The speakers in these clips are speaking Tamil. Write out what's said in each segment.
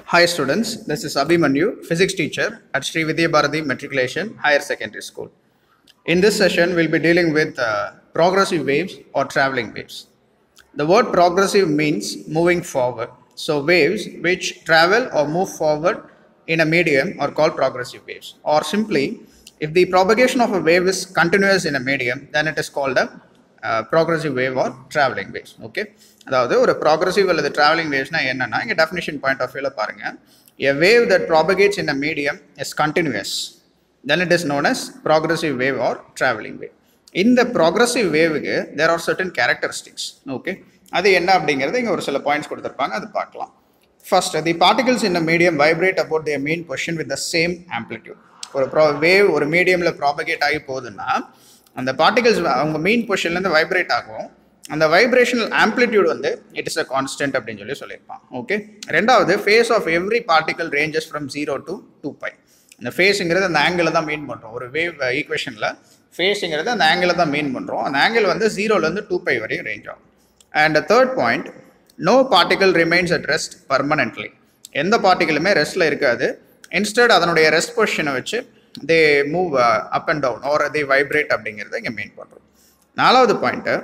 Hi students, this is Abhimanyu, physics teacher at Sri Vidya Bharati Matriculation Higher Secondary School. In this session, we'll be dealing with uh, progressive waves or traveling waves. The word progressive means moving forward. So waves which travel or move forward in a medium are called progressive waves. Or simply, if the propagation of a wave is continuous in a medium, then it is called a uh, progressive wave or traveling waves. Okay. அதாவது ஒரு ப்ராக்ரஸிவ் அல்லது ட்ராவலிங் வேவ்ஸ்னா என்னன்னா இங்கே டெஃபினிஷன் பாயிண்ட் ஆஃப் வியூவில் பாருங்க a wave that propagates in a medium is continuous then it is known as progressive wave or travelling wave இந்த ப்ராக்ரஸிவ் வேவுக்கு there are certain characteristics okay அது என்ன அப்படிங்கிறது இங்கே ஒரு சில பாயிண்ட்ஸ் கொடுத்துருப்பாங்க அது பார்க்கலாம் first the particles in a medium vibrate about their mean position with the same amplitude ஒரு ப்ரா வேவ் ஒரு மீடியமில் ப்ராபகேட் ஆகி போகுதுன்னா அந்த பார்ட்டிகல்ஸ் அவங்க மீன் பொசிஷன்லேருந்து வைப்ரேட் ஆகும் அந்த வைப்ரேஷனல் ஆம்ப்ளிடியூட் வந்து இட் இஸ் அ கான்ஸ்டன்ட் அப்படின்னு சொல்லி சொல்லியிருப்பான் ஓகே ரெண்டாவது phase of every particle ranges from zero to two pi இந்த ஃபேஸுங்கிறது அந்த ஆங்கிளை தான் மீன் பண்ணுறோம் ஒரு வேவ் ஈக்குவேஷனில் ஃபேஸுங்கிறது அந்த ஆங்கிளை தான் மீன் பண்ணுறோம் அந்த ஆங்கிள் வந்து ஜீரோலேருந்து டூ பை வரையும் ரேஞ்ச் ஆகும் and third point no particle remains at rest permanently எந்த பார்ட்டிகளுமே ரெஸ்ட்டில் இருக்காது இன்ஸ்டட் அதனுடைய ரெஸ்ட் பொசிஷனை வச்சு they move up and down or they vibrate அப்படிங்கிறத இங்கே மீன் பண்ணுறோம் நாலாவது பாயிண்ட்டு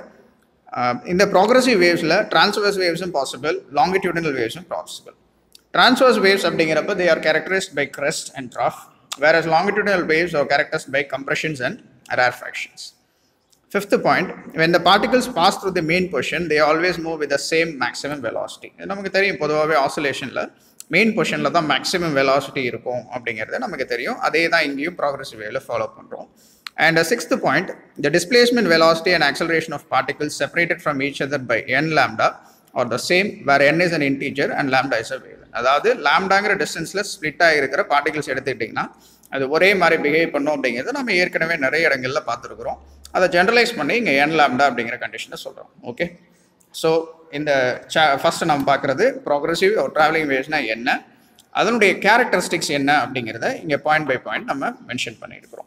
இந்த ப்ராக்ரஸிவ் வேவ்ஸில் ட்ரான்ஸ்வர்ஸ் வேவ்ஸும் பாசிபிள் லாங்கிடியூடனல் வேவ்ஸும் பாசிபிள் ட்ரான்ஸ்வர்ஸ் வேவ்ஸ் அப்படிங்கிறப்ப they are characterised by crest and trough whereas longitudinal waves are characters by compressions and ரேர்ஃபேக்ஷன்ஸ் Fifth point, when the particles pass through the main portion, they always move with the same maximum velocity. இது நமக்கு தெரியும் பொதுவாகவே ஆசோலேஷனில் மெயின் பொசிஷனில் தான் மேக்ஸிமம் வெலாசிட்டி இருக்கும் அப்படிங்கிறது நமக்கு தெரியும் அதே தான் இங்கேயும் ப்ராக்ரஸிவ் வேவில் ஃபாலோ பண்ணுறோம் and sixth point the displacement velocity and acceleration of particles separated from each other by n lambda are the same where n is an integer and lambda is a wave அதாவது லேம்டாங்கிற டிஸ்டன்ஸில் ஸ்ப்ளிட் ஆகிருக்கிற பார்ட்டிகல்ஸ் எடுத்துக்கிட்டிங்கன்னா அது ஒரே மாதிரி பிஹேவ் பண்ணும் அப்படிங்கிறது நம்ம ஏற்கனவே நிறைய இடங்களில் பார்த்துருக்குறோம் அதை ஜென்ரலைஸ் பண்ணி இங்கே என் லேம்டா அப்படிங்கிற கண்டிஷனை சொல்கிறோம் ஓகே ஸோ இந்த சா ஃபஸ்ட்டு நம்ம பார்க்குறது ப்ராக்ரஸிவ் ட்ராவலிங் வேவ்ஸ்னால் என்ன அதனுடைய கேரக்டரிஸ்டிக்ஸ் என்ன அப்படிங்கிறத இங்கே பாயிண்ட் பை பாயிண்ட் நம்ம மென்ஷன் பண்ணியிருக்கிறோம்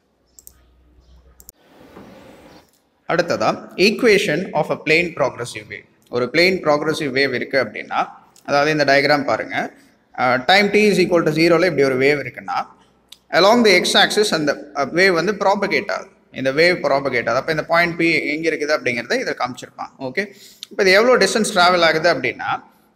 அடுத்ததா equation of a plane progressive wave ஒரு பிளெயின் ப்ராக்ரஸிவ் வேவ் இருக்குது அப்படின்னா அதாவது இந்த டயக்ராம் பாருங்கள் time t is equal to ஜீரோவில் இப்படி ஒரு வேவ் இருக்குன்னா அலாங் தி எக்ஸ் ஆக்சிஸ் அந்த வேவ் வந்து ப்ராபகேட் ஆகுது இந்த வேவ் ப்ராபகேட் ஆகுது அப்போ இந்த பாயிண்ட் பி எங்கே இருக்குது அப்படிங்கிறத இதை காமிச்சிருப்பான் ஓகே இப்போ இது எவ்வளோ டிஸ்டன்ஸ் ட்ராவல் ஆகுது அப்படின்னா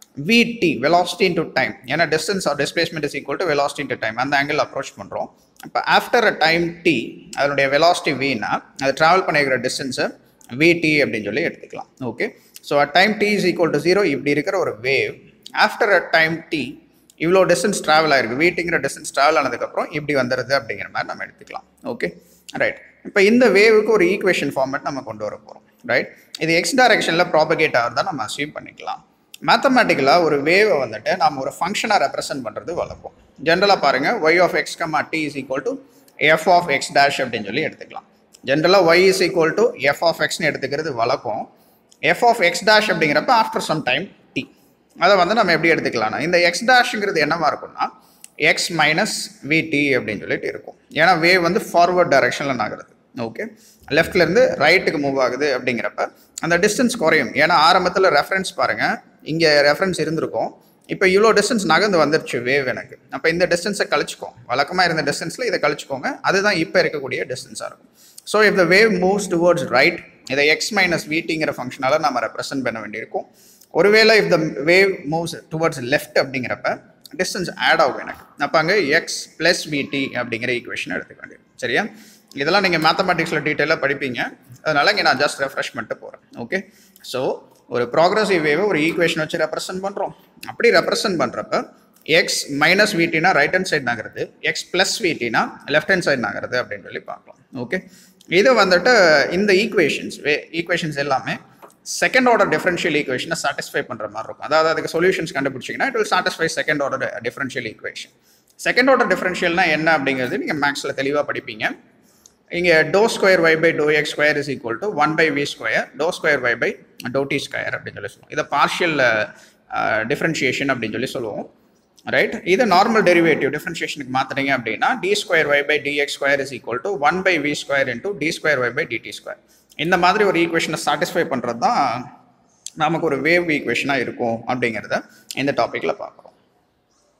விடி வெலாசிட்டி இன்டு டைம் ஏன்னா distance or displacement is equal to velocity into time அந்த ஆங்கிள் அப்ரோச் பண்ணுறோம் இப்போ ஆஃப்டர் அ டைம் டி அதனுடைய வெலாசிட்டி வினா அது ட்ராவல் பண்ணிக்கிற டிஸ்டன்ஸை விடி அப்படின்னு சொல்லி எடுத்துக்கலாம் okay so at time t is equal to zero இப்படி இருக்கிற ஒரு wave after a time t இவ்வளோ டிஸ்டன்ஸ் ட்ராவல் ஆயிருக்கு வீட்டுங்கிற டிஸ்டன்ஸ் ட்ராவல் ஆனதுக்கப்புறம் இப்படி வந்துடுது அப்படிங்கிற மாதிரி நம்ம எடுத்துக்கலாம் ஓகே ரைட் இப்போ இந்த வேவுக்கு ஒரு ஈக்குவேஷன் ஃபார்மேட் நம்ம கொண்டு வர போகிறோம் ரைட் இது எக்ஸ் டைரக்ஷனில் ப்ராபகேட் ஆகிறதா நம்ம அசீவ் பண்ணிக்கலாம் மேத்தமேட்டிக்கலாக ஒரு வேவை வந்துட்டு நம்ம ஒரு ஃபங்க்ஷனாக ரெப்ரசென்ட் பண்ணுறது வளர்ப்போம் ஜென்ரலாக பாருங்கள் y of x comma t is equal to f of x dash அப்படின்னு சொல்லி எடுத்துக்கலாம் ஜென்ரலாக y is equal to f of எக்ஸ்னு எடுத்துக்கிறது வழக்கம் எஃப் ஆஃப் எக்ஸ் டேஷ் அப்படிங்கிறப்ப ஆஃப்டர் சம் டைம் டி அதை வந்து நம்ம எப்படி எடுத்துக்கலாம்னா இந்த எக்ஸ் டேஷுங்கிறது என்னவா இருக்கும்னா எக்ஸ் மைனஸ் விடி அப்படின்னு சொல்லிட்டு இருக்கும் ஏன்னா வேவ் வந்து ஃபார்வர்ட் டைரக்ஷனில் நகருது ஓகே லெஃப்ட்லேருந்து ரைட்டுக்கு மூவ் ஆகுது அப்படிங்கிறப்ப அந்த டிஸ்டன்ஸ் குறையும் ஏன்னா ஆரம்பத்தில் ரெஃபரன்ஸ் பாருங்கள் இங்கே ரெஃபரன்ஸ் இருந்திருக்கும் இப்போ இவ்வளோ டிஸ்டன்ஸ் நகர்ந்து வந்துருச்சு வேவ் எனக்கு அப்போ இந்த டிஸ்டன்ஸை கழிச்சிக்கோம் வழக்கமாக இருந்த டிஸ்டன்ஸில் இதை கழிச்சிக்கோங்க அதுதான் இப்போ இருக்கக்கூடிய டிஸ்டன்ஸாக இருக்கும் so if the wave moves towards right இதை எக்ஸ் மைனஸ் விடிங்கிற ஃபங்க்ஷனால் நம்ம ரெப்ரசென்ட் பண்ண வேண்டியிருக்கும் ஒருவேளை if the wave moves towards left அப்படிங்கிறப்ப டிஸ்டன்ஸ் ஆட் ஆகும் எனக்கு அப்போ அங்கே எக்ஸ் ப்ளஸ் விடி அப்படிங்கிற ஈக்குவேஷன் எடுத்துக்க வேண்டியது சரியா இதெல்லாம் நீங்கள் மேத்தமெட்டிக்ஸில் டீட்டெயிலாக படிப்பீங்க அதனால் இங்கே நான் ஜஸ்ட் ரெஃப்ரெஷ்மெண்ட்டு போகிறேன் ஓகே ஸோ ஒரு ப்ராக்ரஸிவ் வேவை ஒரு ஈக்குவேஷன் வச்சு ரெப்ரசென்ட் பண்ணுறோம் அப்படி ரெப்ரசென்ட் பண்ணுறப்ப எக்ஸ் மைனஸ் விடினா ரைட் ஹேண்ட் சைடு நகருது எக்ஸ் ப்ளஸ் விடினா லெஃப்ட் ஹேண்ட் சைடு நகருது அப்படின்னு சொல்லி பார்க்கலாம் ஓகே இது வந்துட்டு இந்த ஈக்குவேஷன்ஸ் வே ஈக்குவேஷன்ஸ் எல்லாமே செகண்ட் ஆர்டர் டிஃபரன்ஷியல் ஈக்குவேஷனை சாட்டிஸ்ஃபை பண்ணுற மாதிரி இருக்கும் அதாவது அதுக்கு சொல்யூஷன்ஸ் கண்டுபிடிச்சிங்கன்னா it will satisfy second order differential equation second order டிஃபரன்ஷியல்னா என்ன அப்படிங்கிறது நீங்கள் மேக்ஸில் தெளிவாக படிப்பீங்க இங்கே do square y by do x square is equal to one by v square do square y by do t square அப்படின்னு சொல்லி சொல்லுவோம் இதை பார்ஷியல் டிஃப்ரென்ஷியேஷன் அப்படின்னு சொல்லி சொல்லுவோம் ரைட் இது நார்மல் டெரிவேட்டிவ் டிஃப்ரென்ஷியேஷனுக்கு மாற்றுறீங்க அப்படின்னா d square y by d x square is equal to one by v square into d square y by d t square இந்த மாதிரி ஒரு ஈக்குவேஷனை சாட்டிஸ்ஃபை பண்ணுறது தான் நமக்கு ஒரு வேவ் ஈக்குவேஷனாக இருக்கும் அப்படிங்கிறத இந்த டாப்பிக்கில் பார்க்குறோம்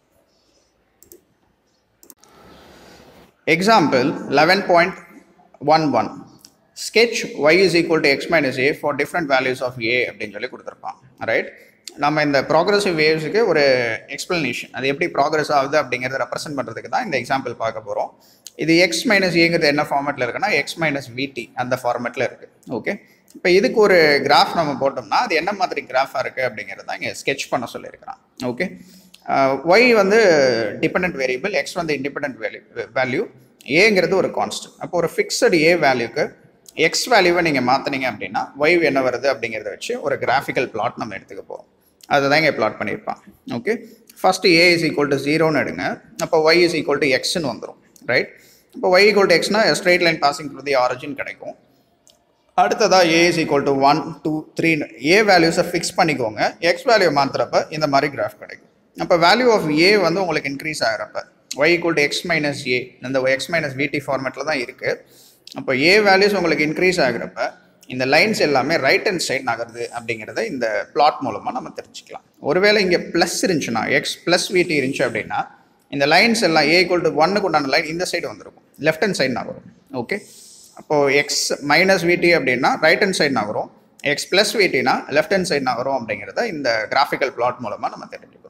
example eleven point one one sketch y is equal to x minus a for different values of a அப்படின்னு சொல்லி கொடுத்துருப்பான் ரைட் நம்ம இந்த ப்ராக்ரஸிவ் வேவ்ஸுக்கு ஒரு எக்ஸ்ப்ளனேஷன் அது எப்படி ப்ராக்ரஸ் ஆகுது அப்படிங்கிறத ரெப்ரசென்ட் பண்ணுறதுக்கு தான் இந்த எக்ஸாம்பிள் பார்க்க போகிறோம் இது எக்ஸ் மைனஸ் ஏங்கிறது என்ன ஃபார்மேட்டில் இருக்குன்னா எக்ஸ் மைனஸ் விடி அந்த ஃபார்மேட்டில் இருக்குது ஓகே இப்போ இதுக்கு ஒரு கிராஃப் நம்ம போட்டோம்னா அது என்ன மாதிரி கிராஃபாக இருக்குது அப்படிங்கிறது தான் இங்கே ஸ்கெச் பண்ண சொல்லியிருக்கிறான் ஓகே ஒய் வந்து டிபெண்ட் வேரியபிள் எக்ஸ் வந்து இண்டிபெண்ட் வேல்யூ வேல்யூ ஏங்கிறது ஒரு கான்ஸ்டன்ட் அப்போ ஒரு ஃபிக்ஸடு ஏ வேல்யூக்கு எக்ஸ் வேல்யூவை நீங்கள் மாற்றினீங்க அப்படின்னா ஒய் என்ன வருது அப்படிங்கிறத வச்சு ஒரு கிராஃபிக்கல் பிளாட் நம்ம எடுத்துக்க போகிறோம் அதை தான் இங்கே பிளாட் பண்ணியிருப்பான் okay first a is equal to ஜீரோன்னு எடுங்க அப்போ ஒய் இஸ் ஈக்குவல் டு எக்ஸ்னு வந்துடும் ரைட் இப்போ ஒய் ஈக்குவல் டு எக்ஸ்னா straight line passing through the origin கிடைக்கும் அடுத்ததாக a is equal to one two த்ரீன்னு ஏ வேல்யூஸை ஃபிக்ஸ் பண்ணிக்கோங்க எக்ஸ் வேல்யூ மாற்றுறப்ப இந்த மாதிரி கிராஃப் கிடைக்கும் அப்போ வேல்யூ ஆஃப் ஏ வந்து உங்களுக்கு இன்க்ரீஸ் ஆகிறப்ப y equal to x minus a இந்த எக்ஸ் மைனஸ் விடி ஃபார்மேட்டில் தான் இருக்குது அப்போ ஏ வேல்யூஸ் உங்களுக்கு இன்க்ரீஸ் ஆகிறப்ப இந்த லைன்ஸ் எல்லாமே ரைட் ஹேண்ட் சைட் நகருது அப்படிங்கிறத இந்த பிளாட் மூலமாக நம்ம தெரிஞ்சுக்கலாம் ஒருவேளை இங்கே ப்ளஸ் இருந்துச்சுன்னா எக்ஸ் ப்ளஸ் விடி இருந்துச்சு அப்படின்னா இந்த லைன்ஸ் எல்லாம் ஏ ஈக்குவல் டு ஒன்னுக்கு உண்டான லைன் இந்த சைடு வந்துருக்கும் லெஃப்ட் ஹேண்ட் சைடு நகரும் ஓகே அப்போது எக்ஸ் மைனஸ் விடி அப்படின்னா ரைட் ஹேண்ட் சைடு நகரும் எக்ஸ் ப்ளஸ் விடினா லெஃப்ட் ஹேண்ட் சைடு நகரும் அப்படிங்கிறத இந்த கிராஃபிக்கல் பிளாட் மூலமாக நம்ம தெரிஞ்சுக்கிறோம்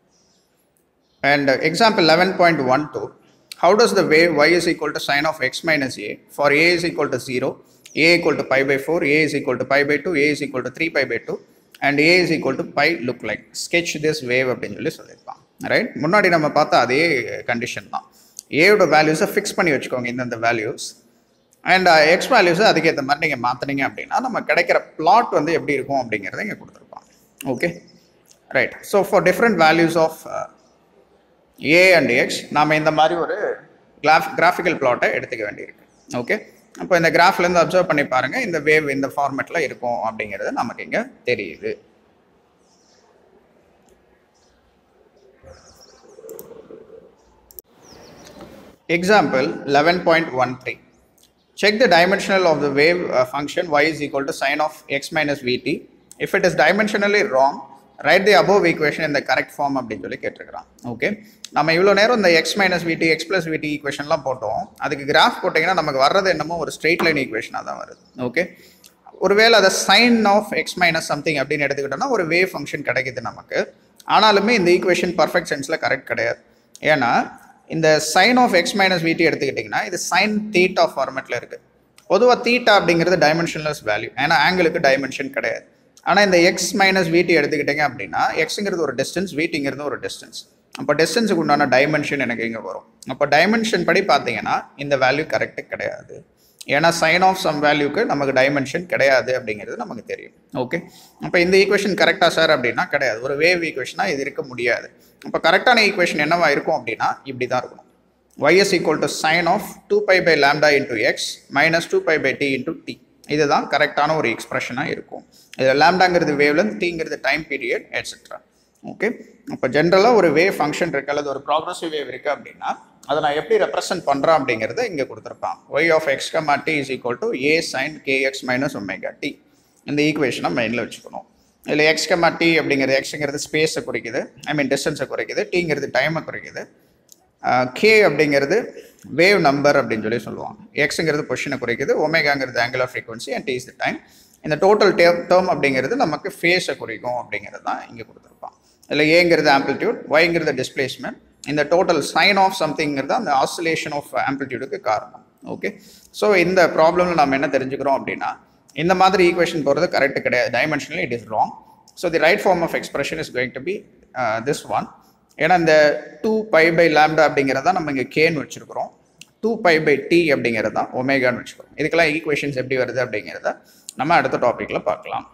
and example eleven point one two how does the wave y is equal to sine of x minus a for a is equal to 0 a equal to pi by 4 a is equal to pi by 2 a is equal to 3 pi by 2 and a is equal to pi look like sketch this wave அப்படின்னு சொல்லி சொல்லியிருப்பான் ரைட் முன்னாடி நம்ம பார்த்தா அதே கண்டிஷன் தான் ஏயோட வேல்யூஸை ஃபிக்ஸ் பண்ணி வச்சுக்கோங்க இந்தந்த வேல்யூஸ் அண்ட் எக்ஸ் வேல்யூஸை அதுக்கேற்ற மாதிரி நீங்கள் மாற்றினீங்க அப்படின்னா நம்ம கிடைக்கிற பிளாட் வந்து எப்படி இருக்கும் அப்படிங்கிறத இங்கே கொடுத்துருப்பான் okay right so for different values of a and x நாம் இந்த மாதிரி ஒரு கிராஃப் கிராஃபிக்கல் பிளாட்டை எடுத்துக்க வேண்டியிருக்கு ஓகே அப்போ இந்த கிராஃப்லேருந்து அப்சர்வ் பண்ணி பாருங்கள் இந்த வேவ் இந்த ஃபார்மேட்டில் இருக்கும் அப்படிங்கிறது நமக்கு இங்கே தெரியுது example eleven point one three check the dimensional of the wave function y is equal to sine of x minus vt if it is dimensionally wrong right the above equation இந்த கரெக்ட் ஃபார்ம் அப்படின்னு சொல்லி கேட்டிருக்கிறான் ஓகே நம்ம இவ்வளோ நேரம் இந்த x minus v t x plus v t ஈக்குவேஷன்லாம் போட்டோம் அதுக்கு கிராஃப் போட்டிங்கன்னா நமக்கு வர்றது என்னமோ ஒரு ஸ்ட்ரெயிட் லைன் ஈக்குவேஷனாக தான் வருது ஓகே ஒருவேளை அதை sine of x minus something அப்படின்னு எடுத்துக்கிட்டோம்னா ஒரு வேவ் ஃபங்க்ஷன் கிடைக்குது நமக்கு ஆனாலுமே இந்த ஈக்குவேஷன் பர்ஃபெக்ட் சென்ஸில் கரெக்ட் கிடையாது ஏன்னா இந்த சைன் ஆஃப் எக்ஸ் மைனஸ் விடி எடுத்துக்கிட்டிங்கன்னா இது சைன் தீட்டா ஃபார்மேட்டில் இருக்குது பொதுவாக தீட்டா அப்படிங்கிறது டைமென்ஷன்லெஸ் வேல்யூ ஏன்னா ஆங்கிளுக்கு டைமென்ஷன் கிடையாது ஆனால் இந்த எக்ஸ் மைனஸ் விடி எடுத்துக்கிட்டீங்க அப்படின்னா எக்ஸுங்கிறது ஒரு டிஸ்டன்ஸ் வீட்டிங்கிறது ஒரு டிஸ்டன்ஸ் அப்போ டிஸ்டன்ஸுக்கு உண்டான டைமென்ஷன் எனக்கு இங்கே வரும் அப்போ டைமென்ஷன் படி பார்த்தீங்கன்னா இந்த வேல்யூ கரெக்டு கிடையாது ஏன்னா சைன் ஆஃப் சம் வேல்யூக்கு நமக்கு டைமென்ஷன் கிடையாது அப்படிங்கிறது நமக்கு தெரியும் ஓகே அப்போ இந்த ஈக்குவேஷன் கரெக்டாக சார் அப்படின்னா கிடையாது ஒரு வேவ் ஈக்குவேஷனாக இது இருக்க முடியாது அப்போ கரெக்டான ஈக்குவேஷன் என்னவா இருக்கும் அப்படின்னா இப்படி தான் இருக்கணும் y is equal to sin of 2 pi by lambda into x minus 2 pi by t into t இதுதான் கரெக்டான ஒரு எக்ஸ்பிரஷனாக இருக்கும் இதில் லேம்டாங்கிறது வேவ்லென்த் டீங்கிறது டைம் பீரியட் எட்ஸெட்ரா ஓகே அப்போ ஜென்ரலாக ஒரு வேவ் ஃபங்க்ஷன் இருக்குது அல்லது ஒரு ப்ராக்ரஸிவ் வேவ் இருக்குது அப்படின்னா அதை நான் எப்படி ரெப்ரசென்ட் பண்ணுறேன் அப்படிங்கிறத இங்கே கொடுத்துருப்பான் y of x comma t is equal to A sine k x minus omega t இந்த ஈக்குவேஷனை மைண்டில் வச்சுக்கணும் இதில் எக்ஸ் கமா டி அப்படிங்கிறது எக்ஸுங்கிறது ஸ்பேஸை குறிக்குது ஐ மீன் டிஸ்டன்ஸை குறைக்குது டீங்கிறது டைமை குறைக்குது கே அப்படிங்கிறது வேவ் நம்பர் அப்படின்னு சொல்லி சொல்லுவாங்க எக்ஸுங்கிறது பொசிஷனை குறைக்குது ஒமேகாங்கிறது angle of frequency and is the time இந்த டோட்டல் டே டேர்ம் அப்படிங்கிறது நமக்கு ஃபேஸை குறிக்கும் அப்படிங்கிறது தான் இங்கே கொடுத்துருப்பான் இதில் ஏங்கிறது ஆம்பிளிடியூட் ஒய்ங்கிறது டிஸ்பிளேஸ்மெண்ட் இந்த டோட்டல் சைன் ஆஃப் சம்திங்கிறது அந்த ஆசிலேஷன் ஆஃப் ஆம்பிளிடியூடுக்கு காரணம் ஓகே ஸோ இந்த ப்ராப்ளமில் நம்ம என்ன தெரிஞ்சுக்கிறோம் அப்படின்னா இந்த மாதிரி ஈக்குவேஷன் போகிறது கரெக்ட் கிடையாது dimensionally it is wrong so the right form of expression is going to be this one ஏன்னா இந்த டூ பை பை லேம்டா அப்படிங்கிறத நம்ம இங்கே கேன்னு வச்சுருக்கிறோம் டூ பை பை டி அப்படிங்கிறது தான் ஒமேகான்னு வச்சுக்கிறோம் இதுக்கெல்லாம் ஈக்குவேஷன்ஸ் எப்படி வருது அப்படிங்கிறத நம்ம அடுத்த டாப்பிக்கில் பார்க்கலாம்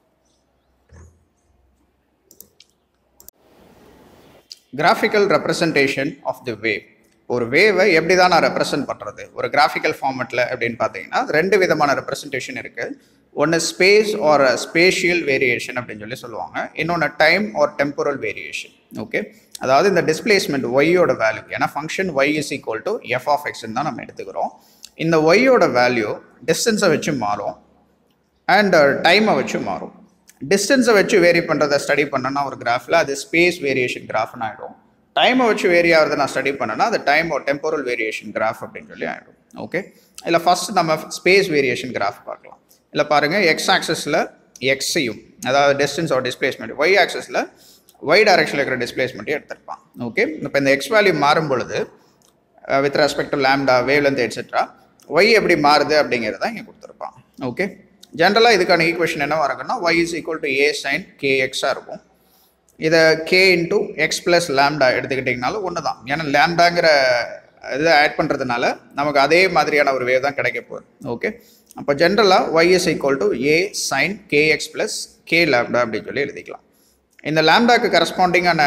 graphical representation of the wave ஒரு வேவை எப்படி தான் நான் ரெப்ரசன்ட் பண்ணுறது ஒரு கிராஃபிக்கல் ஃபார்மெட்டில் அப்படின்னு பார்த்தீங்கன்னா ரெண்டு விதமான ரெப்ரசன்டேஷன் இருக்குது ஒன்று ஸ்பேஸ் ஆர் ஸ்பேஷியல் வேரியேஷன் அப்படின்னு சொல்லி சொல்லுவாங்க இன்னொன்று time or temporal variation okay அதாவது இந்த டிஸ்பிளேஸ்மெண்ட் ஒய்யோட வேல்யூ ஏன்னா function y is equal to f of எக்ஸ்ன்னு தான் நம்ம எடுத்துக்கிறோம் இந்த ஒய்யோட வேல்யூ டிஸ்டன்ஸை வச்சு மாறும் அண்ட் டைமை வச்சு மாறும் டிஸ்டன்ஸை வச்சு வேரி பண்ணுறதை ஸ்டடி பண்ணோன்னா ஒரு கிராஃபில் அது ஸ்பேஸ் வேரியேஷன் கிராஃப்னு ஆகிடும் டைமை வச்சு வேரி ஆகிறத நான் ஸ்டடி பண்ணேன்னா அது டைம் டெம்போரல் வேரியேஷன் கிராஃப் அப்படின்னு சொல்லி ஆகிடும் ஓகே இல்லை ஃபஸ்ட் நம்ம ஸ்பேஸ் வேரியேஷன் கிராஃப் பார்க்கலாம் இல்லை பாருங்கள் எக்ஸ் ஆக்சஸில் எக்ஸையும் அதாவது டிஸ்டன்ஸ் ஆர் டிஸ்பிளேஸ்மெண்ட் ஒய் ஆக்சஸில் ஒய் டைரக்ஷனில் இருக்கிற டிஸ்பிளேஸ்மெண்ட்டையும் எடுத்திருப்பான் ஓகே இப்போ இந்த எக்ஸ் வேல்யூ மாறும் பொழுது with respect to lambda wavelength etcetera y எப்படி மாறுது அப்படிங்கிறத இங்கே கொடுத்துருப்பான் ஓகே ஜென்ரலாக இதுக்கான ஈக்குவேஷன் என்ன இருக்குன்னா y is equal to A sine k எக்ஸாக இருக்கும் இதை k into x plus lambda எடுத்துக்கிட்டிங்கனாலும் ஒன்று தான் ஏன்னா லேம்டாங்கிற இதை ஆட் பண்ணுறதுனால நமக்கு அதே மாதிரியான ஒரு வேவ் தான் கிடைக்க போகுது ஓகே அப்போ ஜென்ரலாக y is equal to A sine k x plus k lambda அப்படின்னு சொல்லி எழுதிக்கலாம் இந்த லேம்டாக்கு கரஸ்பாண்டிங்கான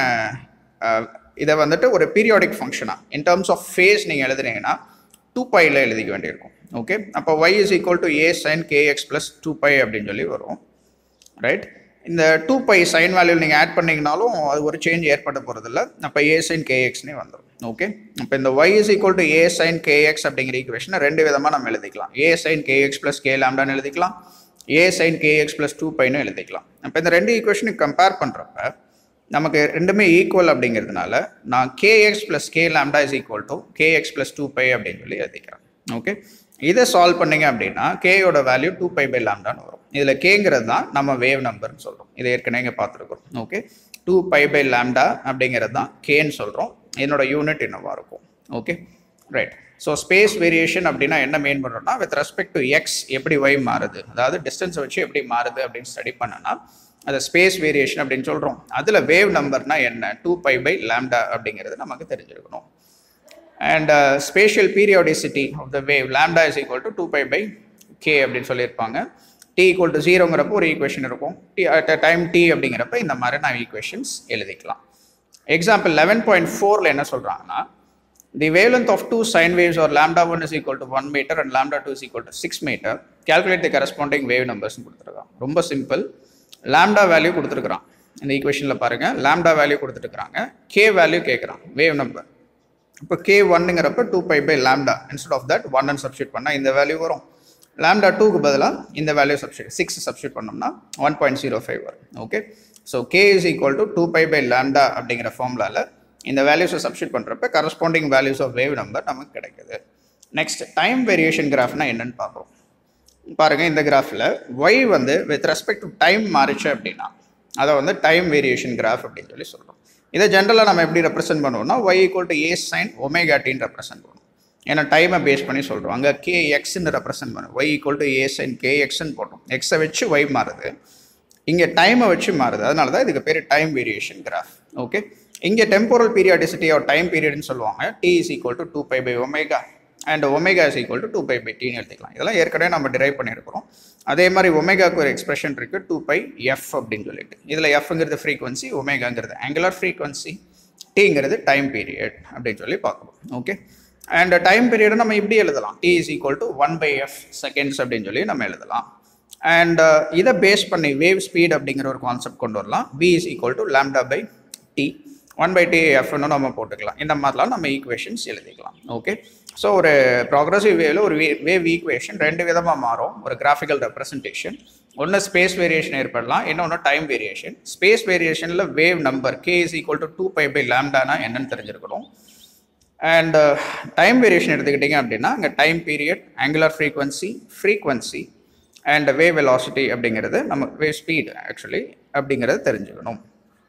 இதை வந்துட்டு ஒரு பீரியாடிக் ஃபங்க்ஷனாக இன் டர்ம்ஸ் ஆஃப் ஃபேஸ் நீங்கள் எழுதுனீங்கன்னா டூ பையில் எழுதிக்க வேண்டியிருக்கும் ஓகே அப்போ y is equal to A sine k x plus two pi அப்படின்னு சொல்லி வரும் ரைட் இந்த டூ பை சைன் வேல்யூ நீங்கள் ஆட் பண்ணிங்கனாலும் அது ஒரு சேஞ்ச் ஏற்பட போகிறதில்ல அப்போ ஏ சைன் கேஎக்ஸ்னே வந்துடும் ஓகே இப்போ இந்த y is equal to A sine k x அப்படிங்கிற ஈக்குவேஷனை ரெண்டு விதமாக நம்ம எழுதிக்கலாம் a sine k x plus k லேம்டான்னு எழுதிக்கலாம் a sine k x plus two பைன்னு எழுதிக்கலாம் அப்போ இந்த ரெண்டு ஈக்குவேஷனுக்கு கம்பேர் பண்ணுறப்ப நமக்கு ரெண்டுமே ஈக்குவல் அப்படிங்கிறதுனால நான் k x plus k lambda is equal to k x plus two pi அப்படின்னு சொல்லி எழுதிக்கிறேன் ஓகே இதை சால்வ் பண்ணீங்க அப்படின்னா கேயோட வேல்யூ டூ பை பை லேம்டான்னு வரும் இதில் கேங்கிறது தான் நம்ம வேவ் நம்பர்னு சொல்கிறோம் இதை ஏற்கனவே இங்கே பார்த்துருக்கோம் okay two pi by lambda அப்படிங்கிறது தான் கேன்னு சொல்கிறோம் என்னோட யூனிட் என்னவா இருக்கும் okay right so space variation அப்படின்னா என்ன மெயின் பண்ணுறோம்னா வித் ரெஸ்பெக்ட் டு எக்ஸ் எப்படி ஒய் மாறுது அதாவது டிஸ்டன்ஸை வச்சு எப்படி மாறுது அப்படின்னு ஸ்டடி பண்ணனா அதை ஸ்பேஸ் வேரியேஷன் அப்படின்னு சொல்கிறோம் அதில் வேவ் நம்பர்னா என்ன டூ பை பை லேம்டா அப்படிங்கிறது நமக்கு தெரிஞ்சிருக்கணும் and spatial periodicity of the wave lambda is equal to two pi by k அப்படின்னு சொல்லியிருப்பாங்க டி ஈக்குவல் டு ஜீரோங்கிறப்போ ஒரு ஈக்குவேஷன் இருக்கும் டி அட் டைம் டி அப்படிங்கிறப்ப இந்த மாதிரி நான் ஈக்குவேஷன்ஸ் எழுதிக்கலாம் எக்ஸாம்பிள் லெவன் பாயிண்ட் ஃபோரில் என்ன சொல்கிறாங்கன்னா தி wavelength of two sine waves or lambda 1 is equal to 1 meter and lambda 2 is equal to 6 meter calculate the corresponding wave numbers கொடுத்துருக்கான் ரொம்ப சிம்பிள் lambda வேல்யூ கொடுத்துருக்குறான் இந்த ஈக்குவேஷனில் பாருங்கள் lambda வேல்யூ கொடுத்துருக்குறாங்க k வேல்யூ கேட்குறான் வேவ் நம்பர் இப்போ கே ஒன்னுங்கிறப்ப two pi by lambda instead of that one and substitute பண்ணால் இந்த வேல்யூ வரும் லேம்டா டூக்கு பதிலாக இந்த வேல்யூ சப்ஸ்டியூட் சிக்ஸ் சப்ஸ்டியூட் பண்ணோம்னா ஒன் பாயிண்ட் ஜீரோ ஃபைவ் வரும் okay so k is equal to two pi by lambda அப்படிங்கிற ஃபார்முலாவில் இந்த வேல்யூஸை சப்ஸ்டியூட் பண்ணுறப்ப corresponding values of wave number நமக்கு கிடைக்குது நெக்ஸ்ட் டைம் வேரியேஷன் கிராஃப்னா என்னன்னு பார்ப்போம் பாருங்க இந்த கிராஃபில் ஒய் வந்து வித் ரெஸ்பெக்ட் டு டைம் மாறிச்சு அப்படின்னா அதை வந்து டைம் வேரியேஷன் கிராஃப் அப்படின்னு சொல்லி சொல்கிறோம் இதை ஜென்ரலாக நம்ம எப்படி ரெப்ரசென்ட் பண்ணுவோம்னா y equal to A sine omega டின்னு ரெப்ரசென்ட் பண்ணுவோம் ஏன்னா டைமை பேஸ் பண்ணி சொல்கிறோம் அங்கே கே எக்ஸ்ன்னு ரெப்ரசென்ட் பண்ணுவோம் y equal to A sine k எக்ஸ்ன்னு போட்டோம் எக்ஸை வச்சு ஒய் மாறுது இங்கே டைமை வச்சு மாறுது அதனால தான் இதுக்கு பேர் டைம் வேரியேஷன் கிராஃப் ஓகே இங்கே டெம்போரல் பீரியாடிசிட்டி ஆர் டைம் பீரியட்னு சொல்லுவாங்க t is equal to two pi by omega and omega is equal to two pi by டின்னு எடுத்துக்கலாம் இதெல்லாம் ஏற்கனவே நம்ம டிரைவ் பண்ணியிருக்கிறோம் அதே மாதிரி ஒமேகாக்கு ஒரு எக்ஸ்பிரஷன் இருக்குது டூ பை எஃப் அப்படின்னு சொல்லிட்டு இதில் எஃப்ங்கிறது ஃப்ரீக்வன்சி ஒமேகாங்கிறது ஆங்குலர் ஃப்ரீக்வன்சி டிங்கிறது டைம் பீரியட் அப்படின்னு சொல்லி பார்க்கணும் ஓகே அண்ட் டைம் பீரியடை நம்ம இப்படி எழுதலாம் t is equal to one by f seconds அப்படின்னு சொல்லி நம்ம எழுதலாம் அண்ட் இதை பேஸ் பண்ணி வேவ் ஸ்பீட் அப்படிங்கிற ஒரு கான்செப்ட் கொண்டு வரலாம் b is equal to lambda by t one by t எஃப்னு நம்ம போட்டுக்கலாம் இந்த மாதிரிலாம் நம்ம ஈக்குவேஷன்ஸ் எழுதிக்கலாம் ஓகே ஸோ ஒரு ப்ராக்ரஸிவ் வேவில் ஒரு வேவ் ஈக்குவேஷன் ரெண்டு விதமாக மாறும் ஒரு கிராஃபிக்கல் ரெப்ரசன்டேஷன் ஒன்று ஸ்பேஸ் வேரியேஷன் ஏற்படலாம் இன்னொன்று டைம் வேரியேஷன் ஸ்பேஸ் வேரியேஷனில் wave number k is equal to two pi by லேம்டானா என்னன்னு தெரிஞ்சிருக்கணும் அண்ட் டைம் வேரியேஷன் எடுத்துக்கிட்டிங்க அப்படின்னா அங்கே time period angular frequency frequency and wave velocity அப்படிங்கிறது நம்ம வேவ் ஸ்பீட் ஆக்சுவலி அப்படிங்கிறத தெரிஞ்சுக்கணும்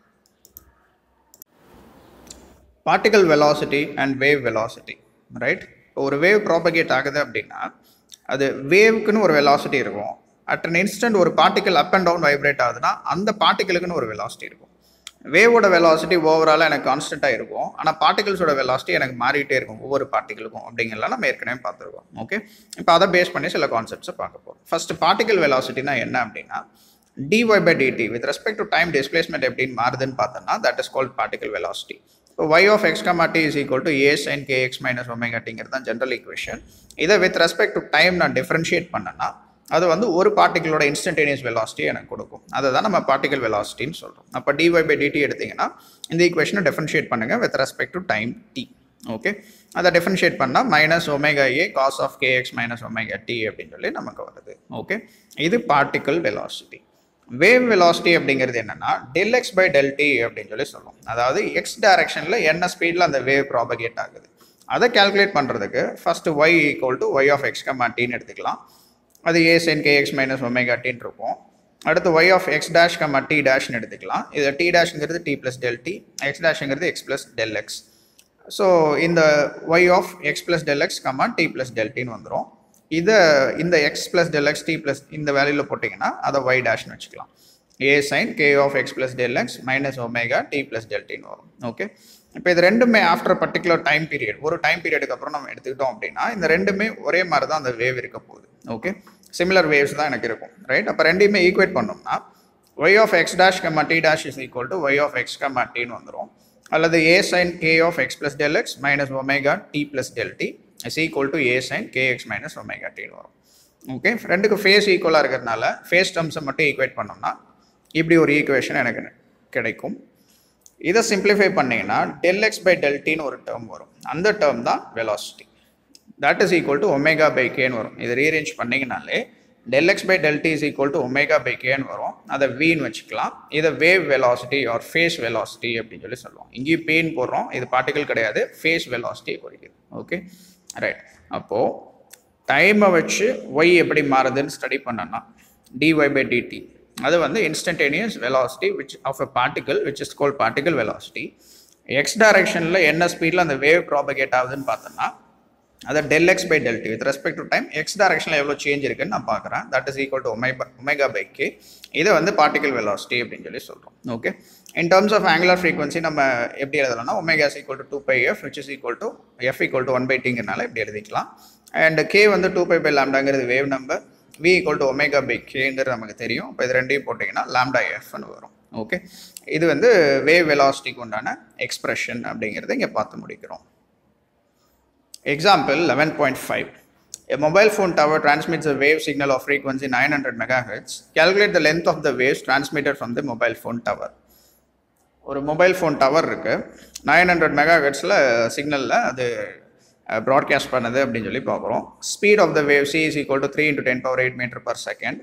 particle velocity and wave velocity right இப்போ ஒரு வேவ் ப்ராபகேட் ஆகுது அப்படின்னா அது வேவுக்குன்னு ஒரு வெலாசிட்டி இருக்கும் அட் அன் இன்ஸ்டன்ட் ஒரு particle up and down vibrate ஆகுதுன்னா அந்த பார்ட்டிகளுக்குன்னு ஒரு வெலாசிட்டி இருக்கும் வேவோட வெலாசிட்டி ஓவராலாக எனக்கு கான்ஸ்டண்ட்டாக இருக்கும் ஆனால் பார்ட்டிகல்ஸோட வெலாசிட்டி எனக்கு மாறிட்டே இருக்கும் ஒவ்வொரு பார்ட்டிகளுக்கும் அப்படிங்கிறலாம் நம்ம ஏற்கனவே பார்த்துருக்கோம் ஓகே இப்போ அதை பேஸ் பண்ணி சில கான்செப்ட்ஸை பார்க்க போகிறோம் ஃபர்ஸ்ட் பார்ட்டிகல் வெலாசிட்டினா என்ன அப்படின்னா dy by dt with respect to time displacement எப்படின்னு மாறுதுன்னு பார்த்தோம்னா that is called particle velocity இப்போ y of x comma t is equal to a sin kx minus omega tங்கிறது தான் ஜென்ரல் ஈக்குவேஷன் இதை வித் ரெஸ்பெக்ட் டு டைம் நான் டிஃப்ரென்ஷியேட் பண்ணேன்னா அது வந்து ஒரு பார்ட்டிகளோட இன்ஸ்டன்டேனியஸ் வெலாசிட்டி எனக்கு கொடுக்கும் அதை தான் நம்ம பார்ட்டிகல் வெலாசிட்டின்னு சொல்கிறோம் அப்போ dy by dt எடுத்தீங்கன்னா இந்த ஈக்குவேஷனை டிஃப்ரென்ஷியேட் பண்ணுங்கள் with respect to time t okay அதை டிஃப்ரென்ஷியேட் பண்ணால் minus omega A cos of k x minus omega t அப்படின்னு சொல்லி நமக்கு வருது ஓகே இது பார்ட்டிக்கல் வெலாசிட்டி வேவ் வெலாசிட்டி அப்படிங்கிறது என்னன்னா del x by del t அப்படின்னு சொல்லி சொல்லுவோம் அதாவது எக்ஸ் டைரக்ஷனில் என்ன ஸ்பீடில் அந்த வேவ் ப்ராபகேட் ஆகுது அதை கால்குலேட் பண்ணுறதுக்கு first y equal to y of x comma டின்னு எடுத்துக்கலாம் அது A sine k x minus omega டின்னு இருக்கும் அடுத்து y of x dash comma t டேஷ்னு எடுத்துக்கலாம் இது டி டேஷ்ங்கிறது t plus del t x டேஷ்ங்கிறது x plus del x so இந்த y of x plus del x comma t plus del டின்னு வந்துடும் இதை இந்த x plus del x t plus இந்த வேல்யூவில் போட்டிங்கன்னா அதை ஒய் டேஷ்னு வச்சுக்கலாம் A sine k of x plus del x minus omega t plus del டின்னு வரும் ஓகே இப்போ இது ரெண்டுமே ஆஃப்டர் பர்டிகுலர் டைம் பீரியட் ஒரு டைம் பீரியடுக்கு அப்புறம் நம்ம எடுத்துக்கிட்டோம் அப்படின்னா இந்த ரெண்டுமே ஒரே மாதிரி தான் அந்த வேவ் இருக்க போகுது ஓகே சிமிலர் வேவ்ஸ் தான் எனக்கு இருக்கும் ரைட் அப்போ ரெண்டையுமே ஈக்குவேட் பண்ணோம்னா y of x dash comma t dash is equal to y of x comma டின்னு வந்துடும் அல்லது A sine k of x plus del x minus omega t plus del t is equal to A sine k x minus omega டின்னு வரும் ஓகே ரெண்டுக்கு ஃபேஸ் ஈக்குவலாக இருக்கிறதுனால ஃபேஸ் டேர்ம்ஸை மட்டும் ஈக்குவேட் பண்ணோம்னா இப்படி ஒரு ஈக்குவேஷன் எனக்கு கிடைக்கும் இதை சிம்பிளிஃபை பண்ணிங்கன்னா டெல் எக்ஸ் பை டெல் டின்னு ஒரு டேர்ம் வரும் அந்த டேர்ம் தான் velocity that is equal to omega by கேன்னு வரும் இதை ரீஅரேஞ்ச் பண்ணிங்கனாலே del x by del t is equal to omega by கேன்னு வரும் அதை வீன்னு வச்சுக்கலாம் இதை wave velocity or phase velocity அப்படின்னு சொல்லி சொல்லுவோம் இங்கேயும் பெயின் போடுறோம் இது பார்ட்டிகல் கிடையாது ஃபேஸ் வெலாசிட்டியை குறிக்குது ஓகே ரைட் அப்போது டைமை வச்சு ஒய் எப்படி மாறுதுன்னு ஸ்டடி பண்ணோன்னா டிஒய் பை டிடி அது வந்து instantaneous velocity which of a particle which is call particle velocity x டைரக்ஷனில் என்ன ஸ்பீடில் அந்த வேவ் ப்ராபகேட் ஆகுதுன்னு பார்த்தோன்னா அதை del x by del t with respect to time x டைரக்ஷனில் எவ்வளோ சேஞ்ச் இருக்குன்னு நான் பார்க்குறேன் that is equal to omega omega by k இதை வந்து பார்ட்டிகல் வெலாசிட்டி அப்படின்னு சொல்லி சொல்கிறோம் okay in terms of angular frequency நம்ம எப்படி எழுதலாம்னா omega is equal to two pi f which is equal to f equal to one by டிங்கிறனால இப்படி எழுதிக்கலாம் அண்ட் கே வந்து டூ பை பை லேம்டாங்கிறது wave number v equal to omega by கேங்கிறது நமக்கு தெரியும் இப்போ இது ரெண்டையும் போட்டிங்கன்னா லேம்டா எஃப்னு வரும் ஓகே இது வந்து வேவ் வெலாசிட்டிக்கு உண்டான எக்ஸ்பிரஷன் அப்படிங்கிறத இங்கே பார்த்து முடிக்கிறோம் Example 11.5. A mobile phone tower transmits a wave signal of frequency 900 megahertz. Calculate the length of the waves transmitted from the mobile phone tower. ஒரு மொபைல் ஃபோன் டவர் இருக்கு நைன் ஹண்ட்ரட் மெகா ஹெட்ஸில் சிக்னலில் அது ப்ராட்காஸ்ட் பண்ணுது அப்படின்னு சொல்லி பார்க்குறோம் speed of the wave c is equal to three into ten power eight metre per second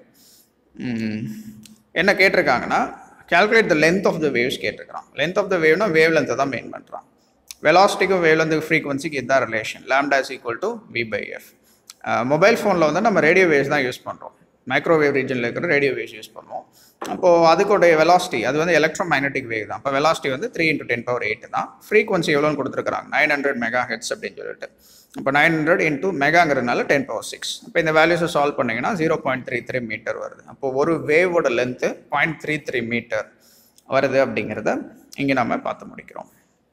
என்ன கேட்டிருக்காங்கன்னா calculate the length of the waves கேட்டிருக்கான் length of the வேவ்னா வேவ் லென்த்தை தான் மெயின் பண்ணுறான் வெலாசிட்டிக்கும் வேவ் லென்த் ஃப்ரீக்வன்சிக்கு இதுதான் relation lambda is equal to v by f mobile ஃபோனில் வந்து நம்ம ரேடியோ வேவ்ஸ் தான் யூஸ் பண்ணுறோம் மைக்ரோவேவ் ரீஜனில் இருக்கிற ரேடியோ வேவ்ஸ் யூஸ் பண்ணுவோம் அப்போது அதுக்குடைய வெலாசிட்டி அது வந்து எலக்ட்ரோ மேக்னெட்டிக் வேவ் தான் இப்போ வெலாசிட்டி வந்து three into ten power eight தான் ஃப்ரீக்வன்சி எவ்வளோன்னு கொடுத்துருக்காங்க நைன் ஹண்ட்ரட் மெகா ஹெட்ஸ் அப்படின்னு சொல்லிட்டு இப்போ நைன் ஹண்ட்ரட் இன்ட்டு மெகாங்கிறதுனால டென் பவர் சிக்ஸ் இப்போ இந்த வேல்யூஸை சால்வ் பண்ணிங்கன்னா zero point three three metre வருது அப்போ ஒரு வேவோட length point three three metre வருது அப்படிங்கிறத இங்கே நம்ம பார்த்து முடிக்கிறோம்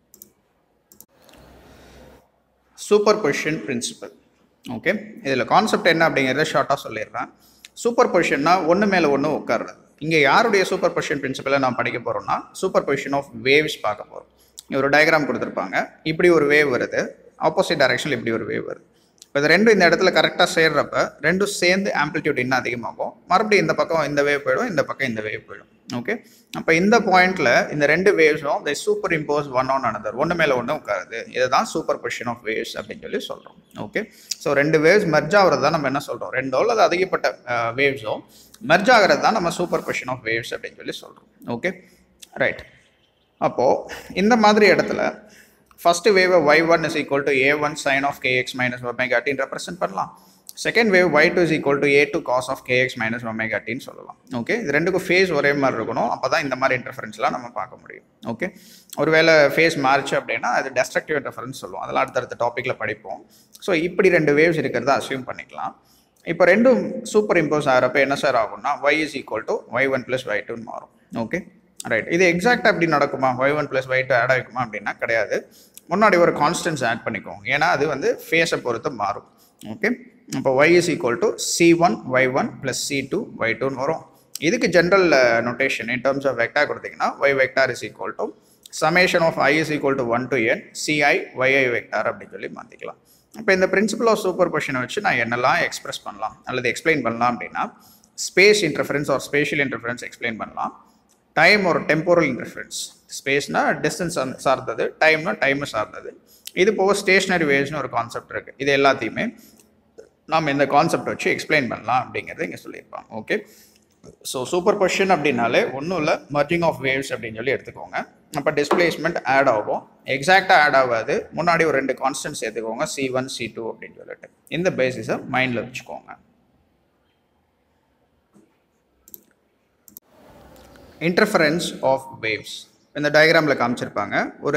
சூப்பர் பொசிஷன் பிரின்சிபல் ஓகே இதில் கான்செப்ட் என்ன அப்படிங்கிறத ஷார்ட்டாக சொல்லிடுறேன் சூப்பர் பொசிஷன்னா ஒன்று மேலே ஒன்று உட்காருறது இங்கே யாருடைய சூப்பர் பொசிஷன் பிரின்சிபலை நான் படிக்க போகிறோம்னா சூப்பர் பொசிஷன் ஆஃப் வேவ்ஸ் பார்க்க போகிறோம் ஒரு டயக்ராம் கொடுத்துருப்பாங்க இப்படி ஒரு வேவ் வருது ஆப்போசிட் டைரக்ஷனில் இப்படி ஒரு வேவ் வருது இப்போ இது ரெண்டும் இந்த இடத்துல கரெக்டாக சேர்றப்ப ரெண்டும் சேர்ந்து ஆம்ப்ளிடியூட் இன்னும் அதிகமாகும் மறுபடியும் இந்த பக்கம் இந்த வேவ் போயிடும் இந்த பக்கம் இந்த வேவ் போயிடும் ஓகே அப்போ இந்த பாயிண்ட்ல இந்த ரெண்டு வேவ்ஸும் the superimpose one on another ஒன்று மேலே ஒன்று உட்காருது இதுதான் சூப்பர் பொசிஷன் ஆஃப் வேவ்ஸ் அப்படின்னு சொல்லி சொல்கிறோம் ஓகே ஸோ ரெண்டு வேவ்ஸ் மெர்ஜ் ஆகிறது தான் நம்ம என்ன சொல்கிறோம் ரெண்டோ அல்லது அதிகப்பட்ட வேவ்ஸோ மெர்ஜ் ஆகிறது தான் நம்ம சூப்பர் பொசிஷன் ஆஃப் வேவ்ஸ் அப்படின்னு சொல்லி சொல்கிறோம் ஓகே ரைட் அப்போது இந்த மாதிரி இடத்துல ஃபர்ஸ்ட் வேவை y one is equal to A one sine of k x minus ஒமேகாட்டின்னு ரெப்ரசென்ட் பண்ணலாம் second wave y two is equal to A two cos of k x minus ஒமேகாட்டின்னு சொல்லலாம் ஓகே இது ரெண்டுக்கும் ஃபேஸ் ஒரே மாதிரி இருக்கணும் அப்போ தான் இந்த மாதிரி இன்டர்ஃபரன்ஸ்லாம் நம்ம பார்க்க முடியும் ஓகே ஒருவேளை ஃபேஸ் மாறிச்சு அப்படின்னா அது டெஸ்ட்ரக்டிவ் இன்டர்ஃபரன்ஸ் சொல்லுவோம் அதெல்லாம் அடுத்தடுத்த டாப்பிக்கில் படிப்போம் ஸோ இப்படி ரெண்டு வேவ்ஸ் இருக்கிறத அசியூம் பண்ணிக்கலாம் இப்போ ரெண்டும் சூப்பர் இம்போஸ் ஆகிறப்ப என்ன சார் ஆகும்னா y is equal to y one plus y டூன்னு மாறும் ஓகே ரைட் இது எக்ஸாக்டாக அப்படி நடக்குமா y one plus y two add ஆகிக்குமா அப்படின்னா கிடையாது முன்னாடி ஒரு கான்ஸ்டன்ஸ் ஆட் பண்ணிக்கோங்க ஏன்னா அது வந்து ஃபேஸை பொறுத்து மாறும் ஓகே இப்போ y is equal to c one y one plus c two y டூன்னு வரும் இதுக்கு general notation in terms of vector கொடுத்தீங்கன்னா y vector is equal to summation of i is equal to one to n c i y i vector அப்படின்னு சொல்லி மாற்றிக்கலாம் இப்போ இந்த பிரின்சிபல் ஆஃப் சூப்பர் பொசிஷனை வச்சு நான் என்னெல்லாம் எக்ஸ்பிரஸ் பண்ணலாம் அல்லது எக்ஸ்பிளைன் பண்ணலாம் அப்படின்னா space interference or spatial interference explain பண்ணலாம் டைம் ஒரு டெம்போரல் இன்டர்ஃபரன்ஸ் ஸ்பேஸ்னா டிஸ்டன்ஸ் சார்ந்தது டைம்னா டைமை சார்ந்தது இது போக ஸ்டேஷனரி வேவ்ஸ்னு ஒரு கான்செப்ட் இருக்குது இது எல்லாத்தையுமே நாம் இந்த கான்செப்ட் வச்சு எக்ஸ்பிளைன் பண்ணலாம் அப்படிங்கிறத இங்கே சொல்லியிருப்பாங்க ஓகே ஸோ சூப்பர் பொசிஷன் அப்படின்னாலே ஒன்றும் இல்லை மர்ஜிங் ஆஃப் வேவ்ஸ் அப்படின்னு சொல்லி எடுத்துக்கோங்க அப்போ டிஸ்பிளேஸ்மெண்ட் ஆட் ஆகும் எக்ஸாக்டாக ஆட் ஆகாது முன்னாடி ஒரு ரெண்டு கான்ஸ்டன்ட் சேர்த்துக்கோங்க சி ஒன் சி டூ அப்படின்னு சொல்லிட்டு இந்த பேசிஸை மைண்டில் வச்சுக்கோங்க இன்டர்ஃபரன்ஸ் ஆஃப் வேவ்ஸ் இந்த டயக்ராமில் காமிச்சிருப்பாங்க ஒரு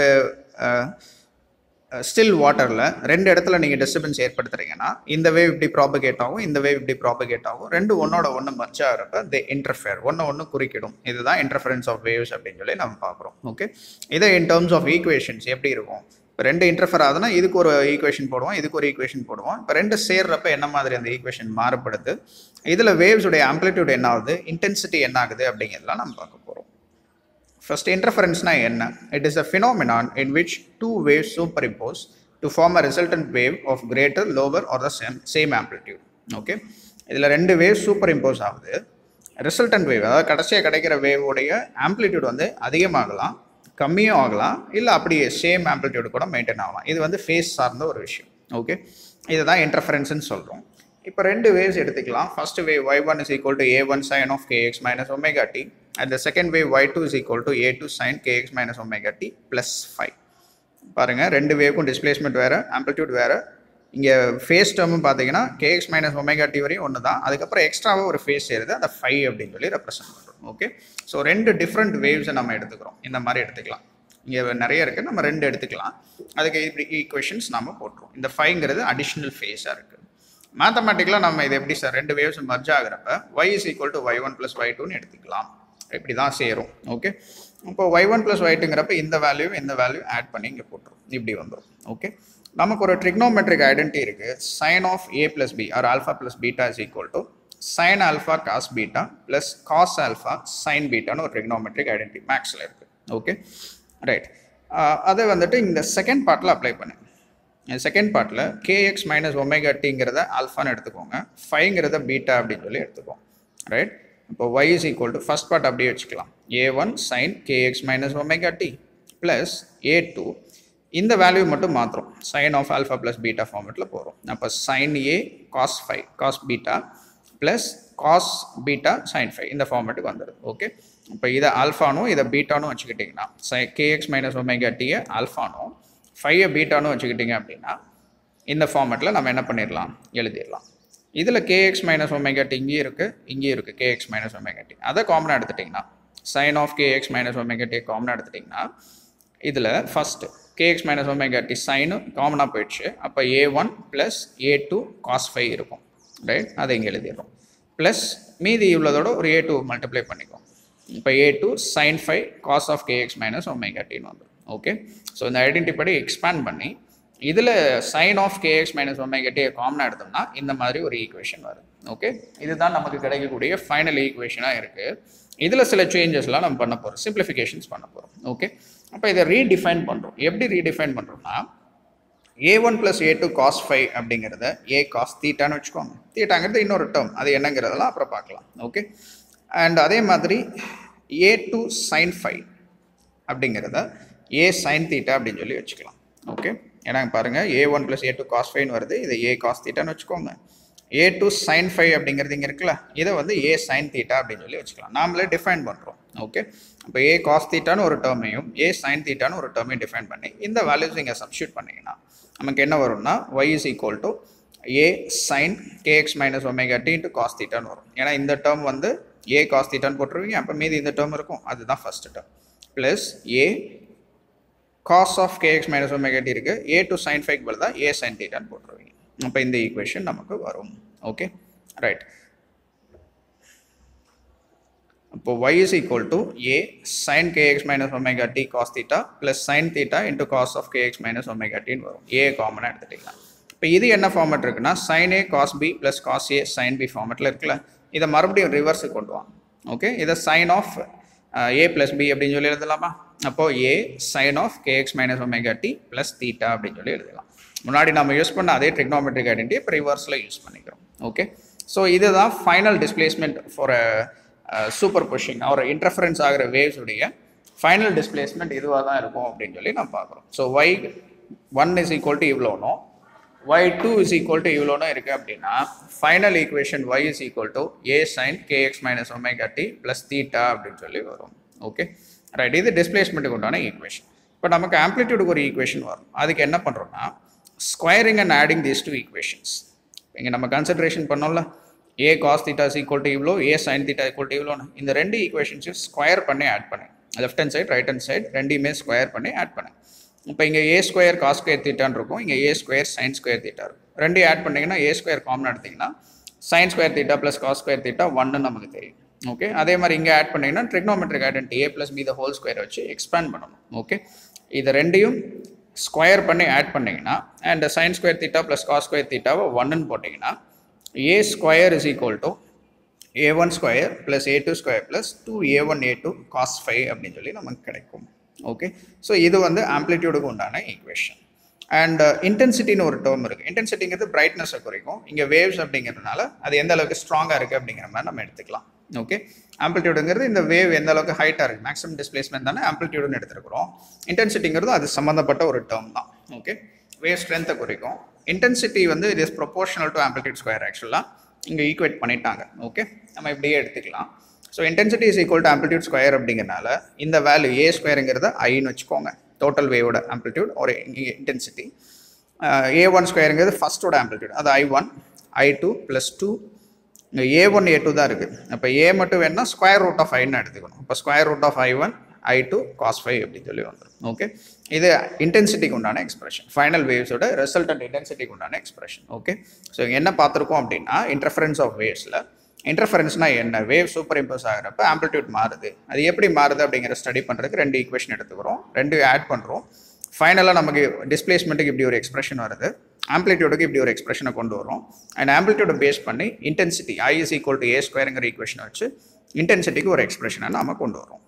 ஸ்டில் வாட்டரில் ரெண்டு இடத்துல நீங்கள் டிஸ்டர்பன்ஸ் ஏற்படுத்துறீங்கன்னா இந்த வேவ் இப்படி ப்ராபகேட் ஆகும் இந்த வேவ் இப்படி ப்ராபகேட் ஆகும் ரெண்டு ஒன்னோட ஒன்று மர்ச் ஆகிறப்ப தே இன்டர்ஃபேர் ஒன்று ஒன்று குறிக்கிடும் இதுதான் இன்டர்ஃபரன்ஸ் ஆஃப் வேவ்ஸ் அப்படின்னு சொல்லி நம்ம பார்க்குறோம் ஓகே இதை இன் டர்ம்ஸ் ஆஃப் ஈக்குவேஷன்ஸ் எப்படி இருக்கும் இப்போ ரெண்டு இன்டர்ஃபர் ஆகுதுன்னா இதுக்கு ஒரு ஈக்குவேஷன் போடுவோம் இதுக்கு ஒரு ஈக்குவேஷன் போடுவோம் இப்போ ரெண்டு சேர்றப்ப என்ன மாதிரி அந்த ஈக்குவேஷன் மாறுபடுது இதில் வேவ்ஸுடைய ஆம்ப்ளிடியூட் என்ன ஆகுது இன்டென்சிட்டி என்ன ஆகுது அப்படிங்கிறதெல்லாம் நம்ம பார்க்க போகிறோம் ஃபர்ஸ்ட் இன்டர்ஃபரன்ஸ்னா என்ன it is a phenomenon in which two waves superimpose to form a resultant wave of greater lower or the same same amplitude okay இதில் ரெண்டு வேவ் சூப்பர் இம்போஸ் ஆகுது ரிசல்டன்ட் வேவ் அதாவது கடைசியாக கிடைக்கிற வேவோடைய ஆம்ப்ளிடியூட் வந்து அதிகமாகலாம் கம்மியும் ஆகலாம் இல்லை அப்படியே சேம் ஆம்ப்ளிடியூட் கூட மெயின்டைன் ஆகலாம் இது வந்து ஃபேஸ் சார்ந்த ஒரு விஷயம் ஓகே இதுதான் இன்டர்ஃபரன்ஸ்னு சொல்கிறோம் இப்போ ரெண்டு வேவ்ஸ் எடுத்துக்கலாம் first wave y one is equal to A one sine of k x minus omega t and the second wave y two is equal to A two sine k x minus omega t plus five பாருங்கள் ரெண்டு வேவ்க்கும் டிஸ்பிளேஸ்மெண்ட் வேறு ஆம்ப்ளிடியூட் வேறு இங்கே ஃபேஸ் டேர்மும் பார்த்தீங்கன்னா கேஎக்ஸ் மைனஸ் ஒமேகா டி வரையும் ஒன்று தான் அதுக்கப்புறம் எக்ஸ்ட்ராவாக ஒரு ஃபேஸ் சேருது அந்த ஃபைவ் அப்படின்னு சொல்லி ரெப்ரசென்ட் பண்ணுறோம் ஓகே ஸோ ரெண்டு டிஃப்ரெண்ட் வேவ்ஸை நம்ம எடுத்துக்கிறோம் இந்த மாதிரி எடுத்துக்கலாம் இங்கே நிறைய இருக்குது நம்ம ரெண்டு எடுத்துக்கலாம் அதுக்கு இப்படி ஈக்குவேஷன்ஸ் நம்ம போட்டுருவோம் இந்த ஃபைவ்ங்கிறது அடிஷ்னல் ஃபேஸாக இருக்குது மேத்தமெட்டிக்கலாக நம்ம இது எப்படி சார் ரெண்டு வேவ்ஸ் மர்ஜ் ஆகிறப்ப y is equal to y one plus y டூன்னு எடுத்துக்கலாம் இப்படி தான் சேரும் ஓகே இப்போ ஒய் ஒன் ப்ளஸ் ஒய் டூங்கிறப்ப இந்த வேல்யூ இந்த வேல்யூ ஆட் பண்ணி இங்கே போட்டுரும் இப்படி வந்துடும் ஓகே நமக்கு ஒரு ட்ரிக்னோமெட்ரிக் ஐடென்டி இருக்குது sine of A plus B or alpha plus beta is equal to sine alpha cos beta plus cos alpha sine பீட்டான்னு ஒரு ட்ரிக்னோமெட்ரிக் ஐடென்டி மேக்ஸில் இருக்குது ஓகே ரைட் அதை வந்துட்டு இந்த செகண்ட் பார்ட்டில் அப்ளை பண்ணு செகண்ட் பார்ட்டில் கேஎக்ஸ் மைனஸ் ஒமேகா டிங்கிறத ஆல்ஃபான்னு எடுத்துக்கோங்க ஃபைங்கிறத பீட்டா அப்படின்னு சொல்லி எடுத்துக்கோங்க ரைட் இப்போ y is equal to first part அப்படியே வச்சுக்கலாம் A one sine k x minus omega t plus A two இந்த வேல்யூ மட்டும் மாத்திரம் sine of alpha plus beta ஃபார்மெட்டில் போகிறோம் அப்போ sine A cos five cos beta plus cos beta sine five இந்த ஃபார்மெட்டுக்கு வந்துடுது ஓகே இப்போ இதை ஆல்ஃபானும் இதை பீட்டானும் வச்சுக்கிட்டிங்கன்னா சை கேஎக்ஸ் மைனஸ் ஒமேகா டியை ஆல்ஃபானும் ஃபைவை பீட்டானும் வச்சுக்கிட்டிங்க அப்படின்னா இந்த ஃபார்மெட்டில் நம்ம என்ன பண்ணிடலாம் எழுதிடலாம் இதில் கேஎக்ஸ் மைனஸ் ஒமேகா டி இங்கேயும் இருக்குது இங்கேயும் இருக்குது கேஎக்ஸ் மைனஸ் ஒமேகா டி அதை காமனாக எடுத்துட்டிங்கன்னா sine of k x minus omega t காமனாக எடுத்துட்டிங்கன்னா இதில் first k x minus omega t sine காமனாக போயிடுச்சு அப்போ A one plus A two cos five இருக்கும் ரைட் அதை இங்கே எழுதிடுறோம் ப்ளஸ் மீதி இவ்வளோதோட ஒரு ஏ டூ மல்டிப்ளை பண்ணிக்கும் இப்போ A two sine five cos of k x minus omega டின்னு வந்துடும் ஓகே ஸோ இந்த ஐடென்டி படி எக்ஸ்பேண்ட் பண்ணி இதில் sine of k x minus omega t காமனாக எடுத்தோம்னா இந்த மாதிரி ஒரு ஈக்குவேஷன் வருது ஓகே இதுதான் நமக்கு கிடைக்கக்கூடிய ஃபைனல் ஈக்குவேஷனாக இருக்குது இதில் சில சேஞ்சஸ்லாம் நம்ம பண்ண போகிறோம் சிம்பிளிஃபிகேஷன்ஸ் பண்ண போகிறோம் ஓகே அப்போ இதை ரீடிஃபைன் பண்ணுறோம் எப்படி ரீடிஃபைன் பண்ணுறோம்னா A one plus A two cos five அப்படிங்கிறத ஏ காஸ் தீட்டான்னு வச்சுக்கோங்க தீட்டாங்கிறது இன்னொரு டேர்ம் அது என்னங்கிறதெல்லாம் அப்புறம் பார்க்கலாம் ஓகே அண்ட் அதே மாதிரி ஏ டூ சைன் ஃபைவ் அப்படிங்கிறத ஏ சைன் தீட்டா அப்படின்னு சொல்லி வச்சுக்கலாம் ஓகே ஏன்னா பாருங்கள் A one plus A two cos ஃபைவ்னு வருது இதை ஏ காஸ் தீட்டான்னு வச்சுக்கோங்க ஏ டூ சைன் ஃபைவ் அப்படிங்கிறது இங்கே இருக்குல்ல இதை வந்து ஏ சைன் தீட்டா அப்படின்னு சொல்லி வச்சுக்கலாம் நாமளே டிஃபைன் பண்ணுறோம் ஓகே அப்போ ஏ காஸ் தீட்டான்னு ஒரு டேர்மையும் ஏ சைன் தீட்டான்னு ஒரு டேர்மையும் டிஃபைன் பண்ணி இந்த வேல்யூஸ் இங்கே சப்ஸ்டியூட் பண்ணிங்கன்னா நமக்கு என்ன வரும்னா y is equal to A sine k x minus omega t into cos தீட்டான்னு வரும் ஏன்னா இந்த டேர்ம் வந்து ஏ காஸ் தீட்டான்னு போட்டுருவீங்க அப்போ மீதி இந்த டேர்ம் இருக்கும் அதுதான் first term plus A cos of k x minus omega t இருக்குது ஏ டு சைன் ஃபைவ் பதிலாக ஏ சைன் தீட்டான்னு போட்டுருவீங்க அப்போ இந்த ஈக்குவேஷன் நமக்கு வரும் ஓகே ரைட் இப்போ y is equal to a sin kx minus omega t cos theta plus sin theta into cos of kx minus omega t ன்னு வரும் a காமனாக எடுத்துட்டிங்கன்னா இப்போ இது என்ன ஃபார்மேட் இருக்குன்னா sin a cos b plus cos a sin b ஃபார்மேட்டில் இருக்குல்ல இதை மறுபடியும் ரிவர்ஸுக்கு கொண்டு வாங்க ஓகே இதை sin of a plus b அப்படின்னு சொல்லி எழுதலாமா அப்போது a sin of kx minus omega t plus theta அப்படின்னு சொல்லி எழுதலாம் முன்னாடி நம்ம யூஸ் பண்ண அதே ட்ரிக்னோமெட்ரிக் ஐடென்டி இப்போ ரிவர்ஸில் யூஸ் பண்ணிக்கிறோம் ஓகே ஸோ இதுதான் final displacement for superposing ஒரு இன்டர்ஃபரன்ஸ் ஆகிற வேவ்ஸ் உடைய ஃபைனல் டிஸ்பிளேஸ்மெண்ட் இதுவாக தான் இருக்கும் அப்படின்னு சொல்லி நம்ம பார்க்குறோம் so y one is equal to இவ்வளோனும் y two is equal to இவ்வளோனா இருக்குது அப்படின்னா final equation y is equal to A sine k x minus omega t plus theta அப்படின்னு சொல்லி வரும் ஓகே ரைட் இது டிஸ்பிளேஸ்மெண்ட்டுக்கு உண்டான ஈக்குவேஷன் இப்போ நமக்கு ஆம்ப்ளிடியூடுக்கு ஒரு ஈக்குவேஷன் வரும் அதுக்கு என்ன பண்ணுறோம்னா squaring and adding these two equations இங்கே நம்ம கன்சிடரேஷன் பண்ணோம்ல A cos theta is equal to இவ்வளோ A sine theta equal to இவ்வளோன்னு இந்த ரெண்டு ஈக்குவேஷன்ஸையும் ஸ்கொயர் பண்ணி ஆட் பண்ணேன் left hand side right hand side ரெண்டையுமே ஸ்கொயர் பண்ணி ஆட் பண்ணேன் இப்போ இங்கே ஏ ஸ்கொயர் காஸ் ஸ்கொயர் தீட்டான்னு இருக்கும் இங்கே A square sine square theta இருக்கும் ரெண்டையும் ஆட் பண்ணிங்கன்னா ஏ ஸ்கொயர் காமன் எடுத்திங்கன்னா sine square theta plus cos square theta ஒன்னு நமக்கு தெரியும் ஓகே அதே மாதிரி இங்கே ஆட் பண்ணிங்கன்னா trigonometric identity a plus b the whole square வச்சு எக்ஸ்பேண்ட் பண்ணணும் ஓகே இது ரெண்டையும் ஸ்கொயர் பண்ணி ஆட் பண்ணிங்கன்னா and sine square theta plus cos square தீட்டாவை ஒன்னுன்னு போட்டிங்கன்னா a square is equal to A one square plus A two square plus two a one a two cos five அப்படின்னு சொல்லி நமக்கு கிடைக்கும் ஓகே ஸோ இது வந்து ஆம்ப்ளிடியூடுக்கு உண்டான ஈக்குவேஷன் அண்ட் இன்டென்சிட்டின்னு ஒரு டேர்ம் இருக்குது இன்டென்சிட்டிங்கிறது பிரைட்னஸை குறைக்கும் இங்கே வேவ்ஸ் அப்படிங்கிறதுனால அது எந்த அளவுக்கு ஸ்ட்ராங்காக இருக்குது அப்படிங்கிற மாதிரி நம்ம எடுத்துக்கலாம் ஓகே ஆம்ப்ளிடியூடுங்கிறது இந்த வேவ் எந்த அளவுக்கு ஹைட்டாக இருக்குது மேக்ஸிமம் டிஸ்பிளேஸ்மெண்ட் தானே ஆம்ப்ளிடியூடுன்னு எடுத்துருக்கிறோம் இன்டென்சிட்டிங்கிறது அது சம்மந்தப்பட்ட ஒரு டேர்ம் தான் ஓகே வேவ் ஸ்ட்ரென்த்தை குறிக்கும் இன்டென்சிட்டி வந்து it is proportional to amplitude square ஆக்சுவலாக இங்கே ஈக்குவேட் பண்ணிட்டாங்க ஓகே நம்ம இப்படியே எடுத்துக்கலாம் so intensity is equal to amplitude square அப்படிங்கிறனால இந்த வேல்யூ ஏ ஸ்கொயருங்கிறத ஐன்னு வச்சுக்கோங்க டோட்டல் வேவோட ஆம்ப்ளிடியூட் ஒரு இன்டென்சிட்டி ஏ ஒன் ஸ்கொயருங்கிறது ஃபஸ்ட்டோட ஆம்ப்ளிடியூட் அது I one I two plus two இங்கே ஏ ஒன் ஏ டூ தான் இருக்குது அப்போ ஏ மட்டும் வேணும்னா ஸ்கொயர் ரூட் ஆஃப் ஐன்னு எடுத்துக்கணும் இப்போ square root of I one I two cos five அப்படின்னு சொல்லி வந்துடும் ஓகே இது இன்டென்சிட்டிக்கு உண்டான எக்ஸ்பிரஷன் ஃபைனல் வேவ்ஸோட ரிசல்டன்ட் இன்டென்சிட்டிக்கு உண்டான எக்ஸ்பிரஷன் ஓகே ஸோ என்ன பார்த்துருக்கோம் அப்படின்னா இன்டர்ஃபரன்ஸ் ஆஃப் வேவ்ஸில் இன்டர்ஃபரன்ஸ்னா என்ன வேவ் சூப்பர் இம்போஸ் ஆகிறப்ப ஆம்ப்ளிடியூட் மாறுது அது எப்படி மாறுது அப்படிங்கிற ஸ்டடி பண்ணுறதுக்கு ரெண்டு ஈக்குவேஷன் எடுத்துக்கிறோம் ரெண்டு ஆட் பண்ணுறோம் ஃபைனலாக நமக்கு டிஸ்பிளேஸ்மெண்ட்டுக்கு இப்படி ஒரு எக்ஸ்பிரஷன் வருது ஆம்ப்ளிடியூடுக்கு இப்படி ஒரு எக்ஸ்பிரஷனை கொண்டு வரும் அண்ட் ஆம்ப்ளிடியூடை பேஸ் பண்ணி intensity I is equal to a ஸ்கொயருங்கிற ஈக்குவேஷனை வச்சு இன்டென்சிட்டிக்கு ஒரு எக்ஸ்பிரஷனை நாம கொண்டு வரோம்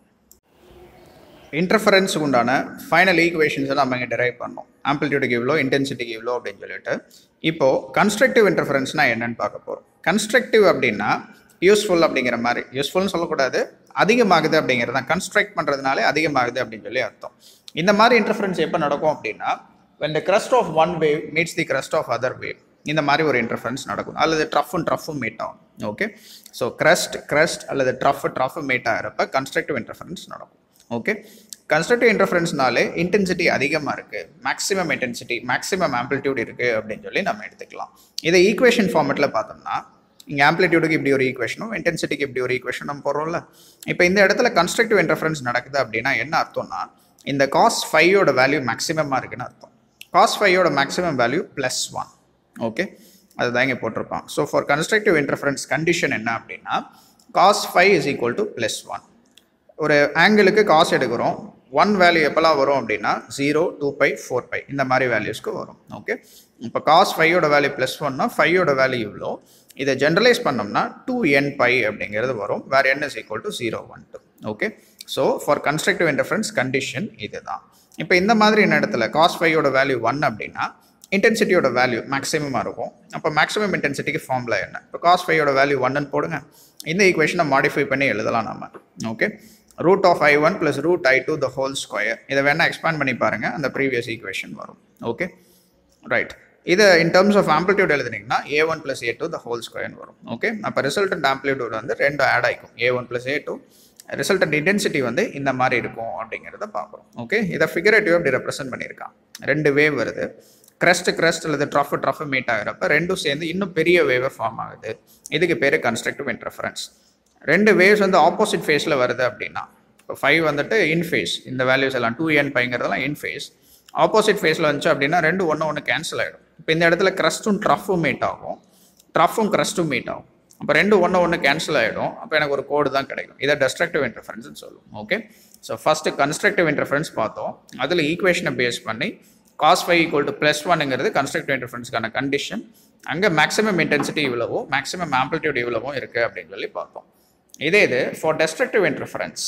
இன்டர்ஃபரன்ஸுக்கு உண்டான ஃபைனல் ஈக்குவேஷன்ஸை நம்ம இங்கே டெரைவ் பண்ணோம் ஆம்ப்ளிடியூடுக்கு இவ்வளோ இன்டென்சிட்டிக்கு இவ்வளோ அப்படின்னு சொல்லிட்டு இப்போது கன்ஸ்ட்ரக்டிவ் இன்டர்ஃபரன்ஸ்னால் என்னன்னு பார்க்க போகிறோம் கன்ஸ்ட்ரக்டிவ் அப்படின்னா யூஸ்ஃபுல் அப்படிங்கிற மாதிரி யூஸ்ஃபுல்னு சொல்லக்கூடாது அதிகமாகுது அப்படிங்கிறது தான் கன்ஸ்ட்ரக்ட் பண்ணுறதுனாலே அதிகமாகுது அப்படின்னு சொல்லி அர்த்தம் இந்த மாதிரி இன்டர்ஃபரன்ஸ் எப்போ நடக்கும் அப்படின்னா when the crest of one wave meets the crest of other wave இந்த மாதிரி ஒரு இன்டர்ஃபரன்ஸ் நடக்கும் அல்லது ட்ரஃபும் ட்ரஃபும் மீட் ஆகும் ஓகே ஸோ crest crest அல்லது ட்ரஃப் ட்ரஃப் மீட் ஆகிறப்ப கன்ஸ்ட்ரக்டிவ் இன்டர்ஃபரன்ஸ் நடக்கும் ஓகே கன்ஸ்ட்ரக்டிவ் இன்டர்ஃபரன்ஸ்னாலே இன்டென்சிட்டி அதிகமாக இருக்குது மேக்ஸிமம் இன்டென்சிட்டி மேக்ஸிமம் ஆம்ப்ளிடியூட் இருக்குது அப்படின்னு சொல்லி நம்ம எடுத்துக்கலாம் இதை ஈக்குவேஷன் ஃபார்மெட்டில் பார்த்தோம்னா இங்கே ஆம்ப்ளிடியூடுக்கு இப்படி ஒரு ஈக்குவேஷனும் இன்டென்சிட்டிக்கு இப்படி ஒரு ஈக்குவேஷன் நம்ம போடுறோம்ல இப்போ இந்த இடத்துல கன்ஸ்ட்ரக்டிவ் இன்டர்ஃபரன்ஸ் நடக்குது அப்படின்னா என்ன அர்த்தம்னா இந்த காஸ் ஃபையோட வேல்யூ மேக்ஸிமமாக இருக்குன்னு அர்த்தம் காஸ் ஃபையோட maximum value plus one okay அதுதான் இங்கே போட்டிருப்பான் so for constructive interference condition என்ன அப்படின்னா cos five is equal to plus one ஒரு ஆங்கிளுக்கு காசு எடுக்கிறோம் ஒன் வேல்யூ எப்போல்லாம் வரும் அப்படின்னா zero two pi four pi இந்த மாதிரி வேல்யூஸ்க்கு வரும் ஓகே இப்போ காஸ் ஃபையோட வேல்யூ ப்ளஸ் ஒன்னா ஃபையோட வேல்யூ இவ்வளோ இதை ஜென்ரலைஸ் பண்ணோம்னா டூ என் பை அப்படிங்கிறது வரும் வேறு n is equal to zero one two okay so for constructive interference condition இதுதான் இப்போ இந்த மாதிரி இடத்துல காஸ் ஃபையோட வேல்யூ ஒன் அப்படின்னா இன்டென்சிட்டியோட வேல்யூ மேக்ஸிமமாக இருக்கும் அப்போ மேக்ஸிமம் இன்டென்சிட்டிக்கு ஃபார்முலா என்ன இப்போ காஸ் ஃபையோட வேல்யூ ஒன்னு போடுங்க இந்த ஈக்குவேஷனை மாடிஃபை பண்ணி எழுதலாம் நம்ம okay root of I one plus root I two the whole square இதை வேணால் எக்ஸ்பேண்ட் பண்ணி பாருங்கள் அந்த ப்ரீவியஸ் ஈக்குவேஷன் வரும் ஓகே ரைட் இது இன் டர்ம்ஸ் ஆஃப் ஆம்ப்ளிடியூட் எழுதுனீங்கன்னா a one plus A two the whole ஸ்கொயர்னு வரும் ஓகே அப்போ ரிசல்டன்ட் ஆம்ப்ளிடியூட் வந்து ரெண்டு ஆட் ஆகிக்கும் a one plus A two resultant intensity வந்து இந்த மாதிரி இருக்கும் அப்படிங்கிறத பார்க்குறோம் ஓகே இதை ஃபிகரேட்டிவ் அப்படி ரெப்ரசென்ட் பண்ணியிருக்கான் ரெண்டு வேவ் வருது கிரஸ்ட் கிரஸ்ட் அல்லது ட்ரஃப் ட்ரஃப் மீட் ஆகிறப்ப ரெண்டும் சேர்ந்து இன்னும் பெரிய வேவை ஃபார்ம் ஆகுது இதுக்கு பேர் கன்ஸ்ட்ரக்டிவ் இன்டர்ஃபரன்ஸ் ரெண்டு வேவ்ஸ் வந்து ஆப்போசிட் ஃபேஸில் வருது அப்படின்னா இப்போ ஃபைவ் வந்துட்டு இன் ஃபேஸ் இந்த வேல்யூஸ் எல்லாம் டூ என் பைங்கிறதெல்லாம் இன் ஃபேஸ் ஆப்போசிட் ஃபேஸில் வந்துச்சு அப்படின்னா ரெண்டு ஒன்று ஒன்று கேன்சல் ஆகிடும் இப்போ இந்த இடத்துல க்ரஸ்ட்டும் ட்ரஃப்பும் மீட் ஆகும் ட்ரஃப்பும் க்ரஸ்ட்டும் மீட் ஆகும் அப்போ ரெண்டு ஒன்று ஒன்று கேன்சல் ஆகிடும் அப்போ எனக்கு ஒரு கோடு தான் கிடைக்கும் இதை டெஸ்ட்ரக்டிவ் இன்டர்ஃபரன்ஸ்னு சொல்லுவோம் okay so first constructive interference பார்த்தோம் அதில் ஈக்குவேஷனை பேஸ் பண்ணி cos five equal to plus ஒன்னுங்கிறது கன்ஸ்ட்ரக்டிவ் இன்டர்ஃபரன்ஸ்க்கான கண்டிஷன் அங்கே மேக்ஸிமம் இன்டென்சிட்டி இவ்வளவோ மேக்ஸிமம் ஆம்ப்ளிடியூட் இவ்வளவோ இருக்குது அப்படின்னு சொல்லி பார்த்தோம் இதே இது ஃபார் டெஸ்ட்ரக்டிவ் இன்டர்ஃபரன்ஸ்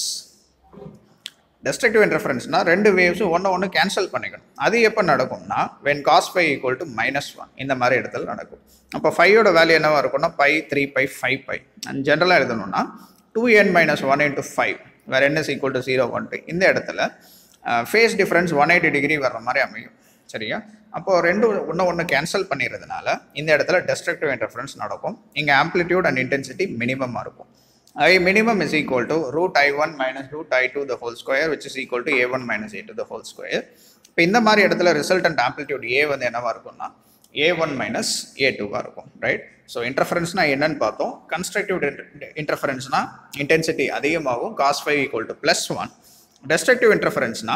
டெஸ்ட்ரக்டிவ் இன்டர்ஃபரன்ஸ்னால் ரெண்டு வேவ்ஸும் ஒன்று ஒன்று கேன்சல் பண்ணிக்கணும் அது எப்போ நடக்கும்னா when cos five equal to minus one இந்த மாதிரி இடத்துல நடக்கும் அப்போ ஃபையோட வேல்யூ என்னவா இருக்கும்னா pi three pi five by and ஜென்ரலாக எழுதணும்னா two n minus one into five வேறு n is equal to zero one two இந்த இடத்துல phase difference one eighty degree வர்ற மாதிரி அமையும் சரியா அப்போ ரெண்டு ஒன்று ஒன்று கேன்சல் பண்ணிடுறதுனால இந்த இடத்துல டெஸ்ட்ரக்டிவ் இன்டர்ஃபரன்ஸ் நடக்கும் இங்கே ஆம்ப்ளிடியூட் அண்ட் இன்டென்சிட்டி மினிமமாக இருக்கும் I minimum is equal to root I one minus root I two the whole square which is equal to A one minus a two the whole square இப்போ இந்த மாதிரி இடத்துல ரிசல்டன்ட் ஆம்ப்ளிடியூட் ஏ வந்து என்னவா இருக்கும்னா ஏ ஒன் மைனஸ் ஏ டூவாக இருக்கும் ரைட் ஸோ இன்டர்ஃபரன்ஸ்னா என்னன்னு பார்த்தோம் கன்ஸ்ட்ரக்டிவ் இன்டர்ஃபரன்ஸ்னா இன்டென்சிட்டி அதிகமாகும் cos five equal to plus one destructive இன்டர்ஃபரன்ஸ்னா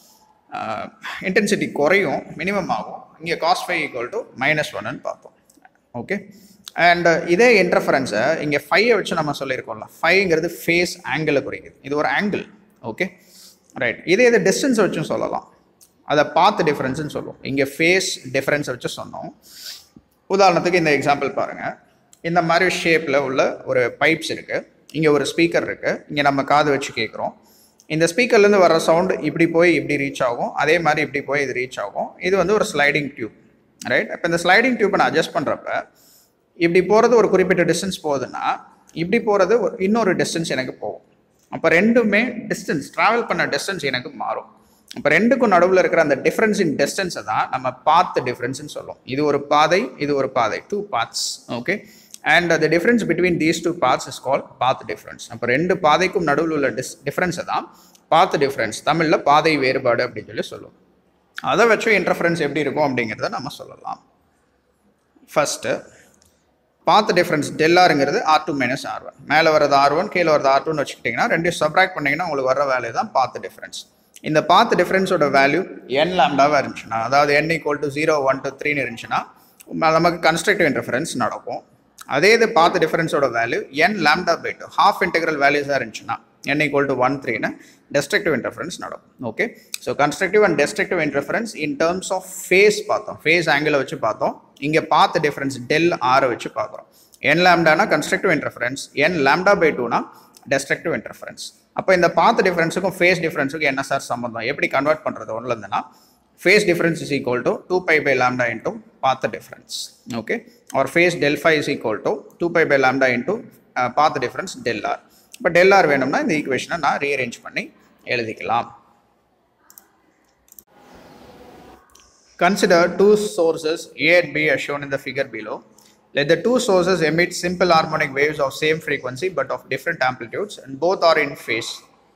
இன்டென்சிட்டி குறையும் மினிமம் ஆகும் இங்கே cos five equal to minus ஒன்னு பார்த்தோம் ஓகே அண்ட் இதே இன்டர்ஃபரன்ஸை இங்கே ஃபைவை வச்சு நம்ம சொல்லியிருக்கோம்ல ஃபைவ்ங்கிறது ஃபேஸ் ஆங்கிளை குறிக்குது இது ஒரு ஆங்கிள் ஓகே ரைட் இதே இது டிஸ்டன்ஸ் வச்சும் சொல்லலாம் அதை பார்த்து டிஃப்ரென்ஸ்னு சொல்லுவோம் இங்கே ஃபேஸ் டிஃப்ரென்ஸ் வச்சு சொன்னோம் உதாரணத்துக்கு இந்த எக்ஸாம்பிள் பாருங்கள் இந்த மாதிரி ஷேப்பில் உள்ள ஒரு பைப்ஸ் இருக்குது இங்கே ஒரு ஸ்பீக்கர் இருக்குது இங்கே நம்ம காது வச்சு கேட்குறோம் இந்த ஸ்பீக்கர்லேருந்து வர சவுண்டு இப்படி போய் இப்படி ரீச் ஆகும் அதே மாதிரி இப்படி போய் இது ரீச் ஆகும் இது வந்து ஒரு ஸ்லைடிங் டியூப் ரைட் இப்போ இந்த ஸ்லைடிங் டியூப்பை நான் அட்ஜஸ்ட் பண்ணுறப்ப இப்படி போகிறது ஒரு குறிப்பிட்ட டிஸ்டன்ஸ் போகுதுன்னா இப்படி போகிறது ஒரு இன்னொரு டிஸ்டன்ஸ் எனக்கு போகும் அப்போ ரெண்டுமே டிஸ்டன்ஸ் ட்ராவல் பண்ண டிஸ்டன்ஸ் எனக்கு மாறும் இப்போ ரெண்டுக்கும் நடுவில் இருக்கிற அந்த டிஃப்ரென்ஸ் இன் டிஸ்டன்ஸை தான் நம்ம பாத் டிஃப்ரென்ஸ்னு சொல்லுவோம் இது ஒரு பாதை இது ஒரு பாதை two paths okay and the difference between these two paths is call path difference அப்போ ரெண்டு பாதைக்கும் நடுவில் உள்ள டிஸ் டிஃப்ரென்ஸை தான் பாத் டிஃப்ரென்ஸ் தமிழில் பாதை வேறுபாடு அப்படின்னு சொல்லி சொல்லுவோம் அதை வச்சு இன்டர்ஃபரன்ஸ் எப்படி இருக்கும் அப்படிங்கிறத நம்ம சொல்லலாம் ஃபஸ்ட்டு பாத் டிஃப்ரென்ஸ் டெல்லாருங்கிறது r two minus r one மேலே வரது ஆர் ஒன் கீழே வரது ஆர் டூன்னு வச்சுக்கிட்டிங்கன்னா ரெண்டையும் சப்ராக்ட் பண்ணிங்கன்னா உங்களுக்கு வர வேல்யூ தான் பாத் டிஃப்ரென்ஸ் இந்த பாத் டிஃப்ரென்ஸோட வேல்யூ என் லேம்டாவாக இருந்துச்சுன்னா அதாவது n equal to zero one two த்ரீன்னு இருந்துச்சுன்னா நமக்கு கன்ஸ்ட்ரக்டிவ் இன்டர்ஃபரன்ஸ் நடக்கும் அதே இது பாத் டிஃபரன்ஸோட value n lambda by two half integral வேல்யூஸாக இருந்துச்சுன்னா என் ஈக்குவல் டு ஒன் த்ரீன்னு டெஸ்ட்ரக்டிவ் இன்டர்ஃபரன்ஸ் நடக்கும் okay so constructive and destructive interference in terms of phase பார்த்தோம் ஃபேஸ் ஆங்கிளை வச்சு பார்த்தோம் இங்கே பாத் டிஃபரன்ஸ் டெல் ஆரை வச்சு பார்க்குறோம் என் லேம்டானா constructive interference n lambda by டூனா டெஸ்ட்ரக்டிவ் இன்டர்ஃபரன்ஸ் அப்போ இந்த பாத் டிஃபரன்ஸுக்கும் ஃபேஸ் டிஃபரன்ஸுக்கும் என்ன சார் சம்மந்தம் எப்படி கன்வெர்ட் பண்ணுறது ஒன்றில் இருந்துன்னா phase difference is equal to 2 pi by lambda into path difference okay or phase del phi is equal to 2 pi by lambda into uh, path difference del r இப்போ del r வேணும்னா இந்த ஈக்குவேஷனை நான் ரீஅரேஞ்ச் பண்ணி எழுதிக்கலாம் Consider two sources A and B as shown in the figure below. Let the two sources emit simple harmonic waves of same frequency but of different amplitudes and both are in phase.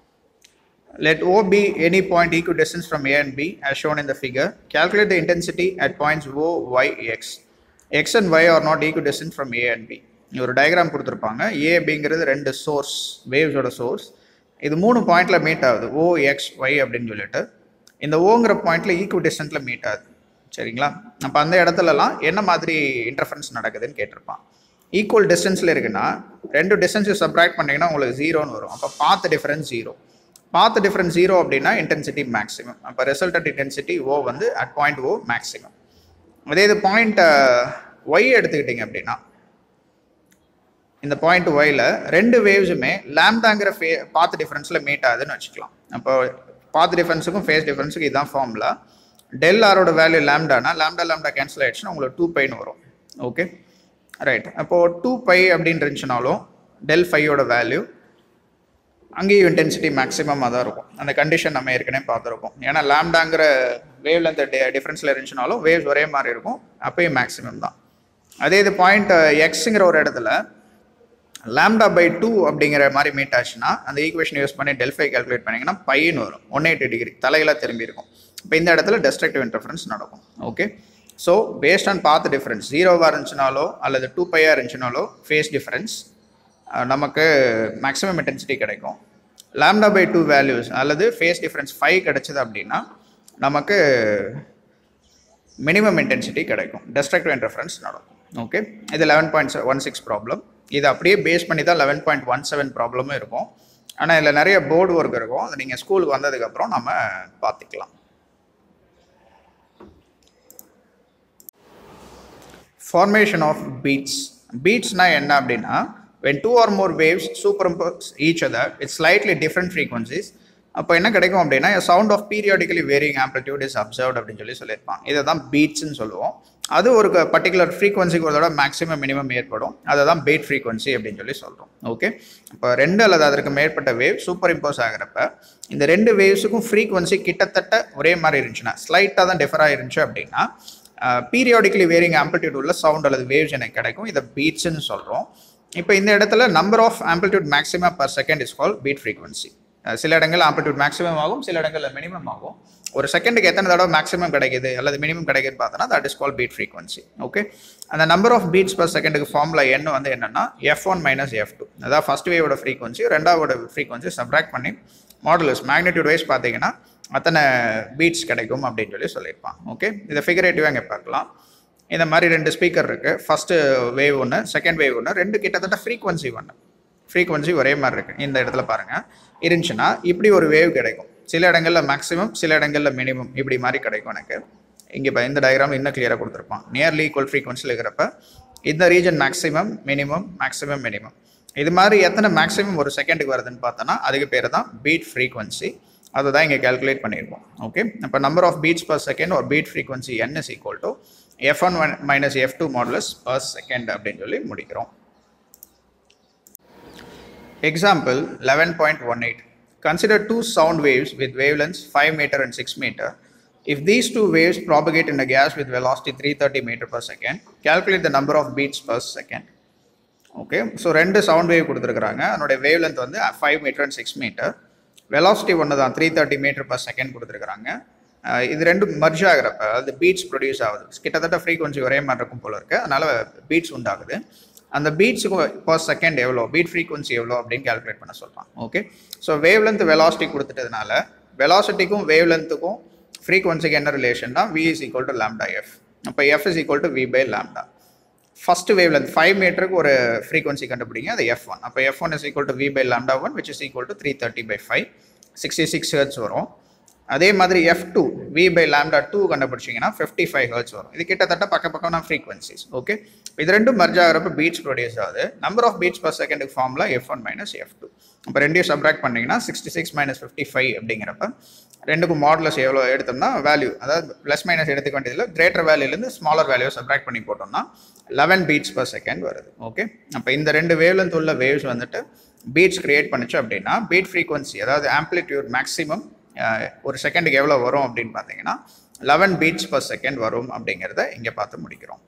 Let O be any point equidistant from A and B as shown in the figure. Calculate the intensity at points O, Y, X. X and Y are not equidistant from A and B. இங்க ஒரு டயக்ராம் கொடுத்துருப்பாங்க ஏ அப்படிங்கிறது ரெண்டு சோர்ஸ் வேவ்ஸோட சோர்ஸ் இது மூணு பாயிண்ட்ல மீட் ஆகுது ஓ எக்ஸ் ஒய் அப்படின்னு சொல்லிட்டு இந்த ஓங்கிற பாயிண்ட்ல ஈக்குவல் டிஸ்டன்ட்ல மீட் ஆகுது சரிங்களா அப்போ அந்த இடத்துலலாம் என்ன மாதிரி இன்டர்ஃபரன்ஸ் நடக்குதுன்னு கேட்டிருப்பான் ஈக்குவல் டிஸ்டன்ஸில் இருக்குன்னா ரெண்டு டிஸ்டன்ஸை சப்ராக்ட் பண்ணிங்கன்னா உங்களுக்கு ஜீரோன்னு வரும் அப்போ path difference zero path difference zero அப்படின்னா இன்டென்சிட்டி மேக்ஸிமம் அப்போ ரிசல்டட் இன்டென்சிட்டி ஓ வந்து அட் பாயிண்ட் ஓ மேக்ஸிமம் அதே இது பாயிண்ட் ஒய் எடுத்துக்கிட்டிங்க அப்படின்னா இந்த பாயிண்ட் ஒயில் ரெண்டு வேவ்ஸுமே லேம்டாங்கிற ஃபே பாத் டிஃபரன்ஸில் மீட் ஆகுதுன்னு வச்சுக்கலாம் அப்போ பாத் டிஃபரன்ஸுக்கும் ஃபேஸ் டிஃபரன்ஸுக்கும் இதுதான் ஃபார்முலா டெல் ஆரோட வேல்யூ லேம்டானா லேம்டா லேம்டா கேன்சல் ஆயிடுச்சுன்னா உங்களுக்கு டூ பைன்னு வரும் ஓகே ரைட் அப்போது டூ பை அப்படின்னு இருந்துச்சுனாலும் டெல் ஃபையோட வேல்யூ அங்கேயும் இன்டென்சிட்டி மேக்ஸிமமாக தான் இருக்கும் அந்த கண்டிஷன் நம்ம ஏற்கனவே பார்த்துருக்கோம் ஏன்னா லேம்டாங்கிற வேவ் லென்த் டிஃப்ரென்ஸில் இருந்துச்சுனாலும் வேவ்ஸ் ஒரே மாதிரி இருக்கும் அப்பயும் மேக்ஸிமம் தான் அதே இது பாயிண்ட் எக்ஸுங்கிற ஒரு இடத்துல லேம்டா பை டூ அப்படிங்கிற மாதிரி மீட் ஆச்சுன்னா அந்த ஈக்குவேஷன் யூஸ் பண்ணி டெல்ஃபை கால்குலேட் பண்ணிங்கன்னா பையன் வரும் ஒன் எயிட்டி டிகிரி தலையில திரும்பி இருக்கும் இப்போ இந்த இடத்துல டெஸ்ட்ரக்டிவ் இன்டர்ஃபரன்ஸ் நடக்கும் okay so based on path difference ஜீரோவாக இருந்துச்சுனாலோ அல்லது டூ பையாக இருந்துச்சுனாலோ ஃபேஸ் டிஃபரன்ஸ் நமக்கு மேக்ஸிமம் இன்டென்சிட்டி கிடைக்கும் லேம்டா பை டூ வேல்யூஸ் அல்லது ஃபேஸ் டிஃபரன்ஸ் ஃபைவ் கிடைச்சது அப்படின்னா நமக்கு மினிமம் இன்டென்சிட்டி கிடைக்கும் டெஸ்ட்ரக்டிவ் இன்டர்ஃபரன்ஸ் நடக்கும் ஓகே இது eleven point one six problem இது அப்படியே பேஸ் பண்ணி தான் லெவன் பாயிண்ட் ஒன் செவன் ப்ராப்ளமும் இருக்கும் ஆனால் இதில் நிறைய போர்டு ஒர்க் இருக்கும் அதை நீங்கள் ஸ்கூலுக்கு வந்ததுக்கப்புறம் நம்ம பார்த்துக்கலாம் ஃபார்மேஷன் ஆஃப் பீட்ஸ் பீட்ஸ்னா என்ன அப்படின்னா when two or more waves superimpose each other with slightly different frequencies அப்போ என்ன கிடைக்கும் அப்படின்னா sound of periodically varying amplitude is observed அப்படின்னு சொல்லி சொல்லியிருப்பான் இதை தான் பீட்ஸ்ன்னு சொல்லுவோம் அது ஒரு பர்டிகுலர் ஃப்ரீக்வன்சிக்கு ஒரு தடவை மேக்ஸிமம் மினிமம் ஏற்படும் அதை தான் பீட் ஃப்ரீக்வன்சி அப்படின்னு சொல்லி சொல்கிறோம் ஓகே இப்போ ரெண்டு அல்லது அதற்கு மேற்பட்ட வேவ் சூப்பர் இம்போஸ் ஆகிறப்ப இந்த ரெண்டு வேவ்ஸுக்கும் ஃப்ரீக்வன்சி கிட்டத்தட்ட ஒரே மாதிரி இருந்துச்சுன்னா ஸ்லைட்டாக தான் டிஃபர் ஆயிருந்துச்சு அப்படின்னா பீரியாடிக்கலி வேரிங் ஆம்பிளிடியூட் உள்ள சவுண்ட் அல்லது வேவ்ஸ் எனக்கு கிடைக்கும் இதை பீட்ஸ்ன்னு சொல்கிறோம் இப்போ இந்த இடத்துல number of amplitude maximum per second is call beat frequency சில இடங்கள் ஆம்பிளிடியூட் மேக்ஸிமம் ஆகும் சில இடங்களில் மினிமம் ஆகும் ஒரு செகண்டுக்கு எத்தனை தடவை மேக்ஸிமம் கிடைக்குது அல்லது மினிமம் கிடைக்குதுன்னு பார்த்தோன்னா that is call beat frequency okay அந்த நம்பர் ஆஃப் பீட்ஸ் பர் செகண்டுக்கு ஃபார்முலா என்ன வந்து என்னன்னா f one minus f two அதாவது ஃபர்ஸ்ட் வேவோட ஃப்ரீக்வன்சி ரெண்டாவோட ஃப்ரீக்வன்சி சப்ராக்ட் பண்ணி மாடுலஸ் மேக்னிடியூட் வைஸ் பார்த்தீங்கன்னா அத்தனை பீட்ஸ் கிடைக்கும் அப்படின்னு சொல்லி சொல்லியிருப்பான் ஓகே இதை ஃபிகரேட்டிவாக இங்கே பார்க்கலாம் இந்த மாதிரி ரெண்டு ஸ்பீக்கர் இருக்குது ஃபஸ்ட்டு வேவ் ஒன்று செகண்ட் வேவ் ஒன்று ரெண்டு கிட்டத்தட்ட ஃப்ரீக்வன்சி ஒன்று ஃப்ரீக்வன்சி ஒரே மாதிரி இருக்குது இந்த இடத்துல பாருங்கள் இருந்துச்சுன்னா இப்படி ஒரு வேவ் கிடைக்கும் சில இடங்களில் மேக்ஸிமம் சில இடங்களில் மினிமம் இப்படி மாதிரி கிடைக்கும் எனக்கு இங்கே இப்போ இந்த டயக்ராம் இன்னும் கிளியராக கொடுத்துருப்பான் நியர்லி ஈக்குவல் ஃப்ரீக்வன்சியில் இருக்கிறப்ப இந்த region maximum minimum maximum minimum இது மாதிரி எத்தனை மேக்ஸிமம் ஒரு செகண்டுக்கு வருதுன்னு பார்த்தோன்னா அதுக்கு பேர் தான் பீட் ஃப்ரீக்வன்சி அதை தான் இங்கே கேல்குலேட் பண்ணியிருக்கோம் ஓகே இப்போ number of beats per second ஒரு beat frequency n is equal to f one minus f two modulus per second அப்படின்னு சொல்லி முடிக்கிறோம் Example 11.18. Consider two sound waves with wavelengths 5 meter and 6 meter. If these two waves propagate in a gas with velocity 330 meter per second, calculate the number of beats per second. Okay so ரெண்டு சவுண்ட் வேவ் கொடுத்துருக்குறாங்க அதனுடைய வேவ் லென்த் வந்து five metre and six metre velocity ஒன்று தான் three thirty metre per second கொடுத்துருக்குறாங்க அஹ் இது ரெண்டும் மர்ஜ் ஆகிறப்ப அது பீட்ஸ் ப்ரொடியூஸ் ஆகுது கிட்டத்தட்ட ஃப்ரீக்வன்சி ஒரே மாதிரி இருக்கும் போல இருக்கு அதனால பீட்ஸ் உண்டாகுது அந்த பீட்ஸுக்கு பர் செகண்ட் எவ்வளோ பீட் ஃப்ரீக்வன்சி எவ்வளோ அப்படின்னு கால்குலேட் பண்ண சொல்கிறான் okay so wavelength velocity கொடுத்துட்டதுனால வெலாசிட்டிக்கும் வேவ் லென்த்துக்கும் ஃப்ரீக்வன்சிக்கு என்ன ரிலேஷன்னா v is equal to lambda f அப்போ f is equal to v by lambda first wavelength five மீட்டருக்கு ஒரு ஃப்ரீக்வன்சி கண்டுபிடிங்க அது எஃப் ஒன் அப்போ f one is equal to v by lambda one which is equal to three thirty by five sixty six hertz வரும் அதே மாதிரி f two v by lambda two கண்டுபிடிச்சிங்கன்னா ஃபிஃப்டி ஃபைவ் ஹர்ட்ஸ் வரும் இது கிட்டத்தட்ட பக்க பக்கம்னா ஃப்ரீக்வன்சிஸ் ஓகே இது ரெண்டும் மர்ஜ் ஆகிறப்ப பீட்ஸ் ப்ரொடியூஸ் ஆகுது நம்பர் ஆஃப் பீட்ஸ் பர் செகண்டுக்கு formula f one minus f two அப்போ ரெண்டையும் சப்ராக்ட் பண்ணிங்கன்னா sixty six minus fifty five அப்படிங்கிறப்ப ரெண்டுக்கும் மாடலஸ் எவ்வளோ எடுத்தோம்னா வேல்யூ அதாவது ப்ளஸ் மைனஸ் எடுத்துக்க வேண்டியதில் கிரேட்டர் வேல்யூலேருந்து ஸ்மாலர் வேல்யூ சப்ராக்ட் பண்ணி போட்டோம்னா லெவன் பீட்ஸ் பர் செகண்ட் வருது ஓகே அப்போ இந்த ரெண்டு வேவ்லென்த் உள்ள வேவ்ஸ் வந்துட்டு பீட்ஸ் கிரியேட் பண்ணுச்சு அப்படின்னா பீட் ஃப்ரீக்வன்சி அதாவது ஆம்ப்ளிடியூட் மேக்ஸிமம் ஒரு செகண்டுக்கு எவ்வளோ வரும் அப்படின்னு பார்த்தீங்கன்னா லெவன் பீட்ஸ் பர் செகண்ட் வரும் அப்படிங்கிறத இங்கே பார்த்து முடிக்கிறோம்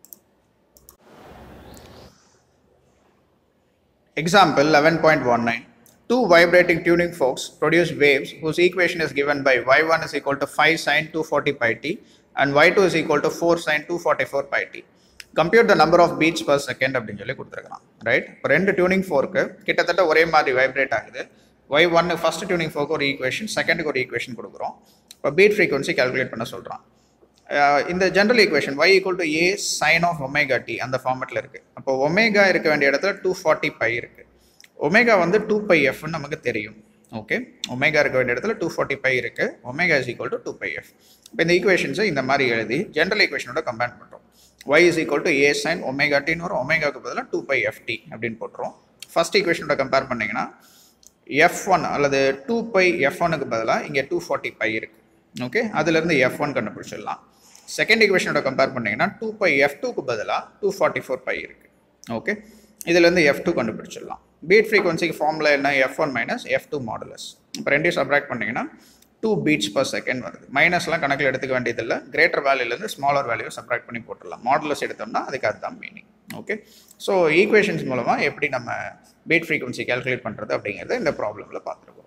Example 11.19. Two vibrating tuning forks produce waves whose equation is given by y1 is equal to 5 sine 240 pi t and y2 is equal to 4 sine 244 pi t. Compute the number of beats per second அப்படின்னு சொல்லி கொடுத்துருக்கான் ரைட் இப்போ ரெண்டு டியூனிங் ஃபோர்க்கு கிட்டத்தட்ட ஒரே மாதிரி வைப்ரேட் ஆகுது ஒய் ஒன்னு ஃபர்ஸ்ட் டியூனிங் ஃபோர்க்கு ஒரு ஈக்குவேஷன் செகண்டுக்கு ஒரு ஈக்குவேஷன் கொடுக்குறோம் இப்போ பீட் ஃப்ரீக்வன்சி கால்குலேட் பண்ண சொல்கிறான் இந்த general equation y equal to A sine of omega t அந்த ஃபார்மெட்டில் இருக்குது அப்போ ஒமேகா இருக்க வேண்டிய இடத்துல டூ ஃபார்ட்டி பை இருக்குது ஒமேகா வந்து டூ பை எஃப்னு நமக்கு தெரியும் ஓகே ஒமேகா இருக்க வேண்டிய இடத்துல டூ ஃபார்ட்டி பை இருக்குது omega is equal to two pi f இப்போ இந்த ஈக்குவேஷன்ஸை இந்த மாதிரி எழுதி ஜென்ரல் ஈக்குவேஷனோட கம்பேர் பண்ணுறோம் y is equal to A sine omega டின்னு வரும் ஒமேகாவுக்கு பதிலாக டூ பை எஃப் டி அப்படின்னு போட்டுரும் ஃபர்ஸ்ட் ஈக்குவேஷனோட கம்பேர் பண்ணிங்கன்னா எஃப் ஒன் அல்லது டூ பை எஃப் ஒனுக்கு பதிலாக இங்கே டூ ஃபார்ட்டி பை இருக்குது ஓகே அதுலேருந்து எஃப் ஒன் கண்டுபிடிச்சிடலாம் செகண்ட் ஈக்குவேஷனோட கம்பேர் பண்ணிங்கன்னா டூ பை எஃப் டூக்கு பதிலாக டூ ஃபார்ட்டி ஃபோர் பை இருக்குது ஓகே இதுலேருந்து எஃப் டூ கண்டுபிடிச்சிடலாம் பீட் ஃப்ரீக்வன்சிக்கு ஃபார்முலா என்ன f one minus f two modulus இப்போ ரெண்டையும் சப்ராக்ட் பண்ணிங்கன்னா டூ பீட்ஸ் பர் செகண்ட் வருது மைனஸ்லாம் கணக்கில் எடுத்துக்க வேண்டியதில்லை கிரேட்டர் வேல்யூலேருந்து ஸ்மாலர் வேல்யூ சப்ராக்ட் பண்ணி போட்டுடலாம் மாடலஸ் எடுத்தோம்னா அதுக்கு அதுதான் மீனிங் ஓகே ஸோ ஈக்குவேஷன்ஸ் மூலமாக எப்படி நம்ம பீட் ஃப்ரீக்வன்சி கால்குலேட் பண்ணுறது அப்படிங்கிறத இந்த ப்ராப்ளமில் பார்த்துருக்கோம்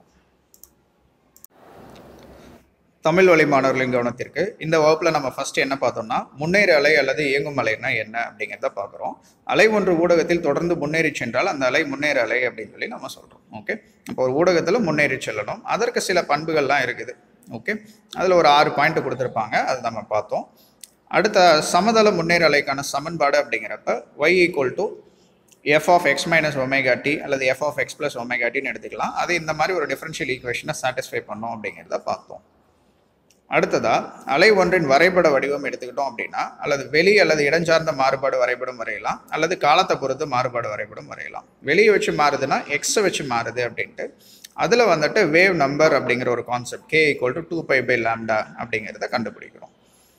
தமிழ் வழி மாணவர்களின் கவனத்திற்கு இந்த வகுப்பில் நம்ம ஃபர்ஸ்ட் என்ன பார்த்தோம்னா முன்னேறு அலை அல்லது இயங்கும் அலைனா என்ன அப்படிங்கிறத பார்க்குறோம் அலை ஒன்று ஊடகத்தில் தொடர்ந்து முன்னேறி சென்றால் அந்த அலை முன்னேறு அலை அப்படின்னு சொல்லி நம்ம சொல்கிறோம் ஓகே இப்போ ஒரு ஊடகத்தில் முன்னேறி செல்லணும் அதற்கு சில பண்புகள்லாம் இருக்குது ஓகே அதில் ஒரு ஆறு பாயிண்ட் கொடுத்துருப்பாங்க அது நம்ம பார்த்தோம் அடுத்த சமதள முன்னேறு அலைக்கான சமன்பாடு அப்படிங்கிறப்ப y equal to f of x minus omega t அல்லது f of x plus omega டின்னு எடுத்துக்கலாம் அது இந்த மாதிரி ஒரு டிஃபரன்ஷியல் ஈக்குவேஷனை சாட்டிஸ்ஃபை பண்ணோம் அப்படிங்கிறத பார்த்தோம் அடுத்ததா அலை ஒன்றின் வரைபட வடிவம் எடுத்துக்கிட்டோம் அப்படின்னா அல்லது வெளி அல்லது இடஞ்சார்ந்த மாறுபாடு வரைபடம் வரையலாம் அல்லது காலத்தை பொறுத்து மாறுபாடு வரைபடம் வரையலாம் வெளியே வச்சு மாறுதுன்னா எக்ஸை வச்சு மாறுது அப்படின்ட்டு அதில் வந்துட்டு வேவ் நம்பர் அப்படிங்கிற ஒரு concept k equal to two pi by lambda அப்படிங்கிறத கண்டுபிடிக்கிறோம்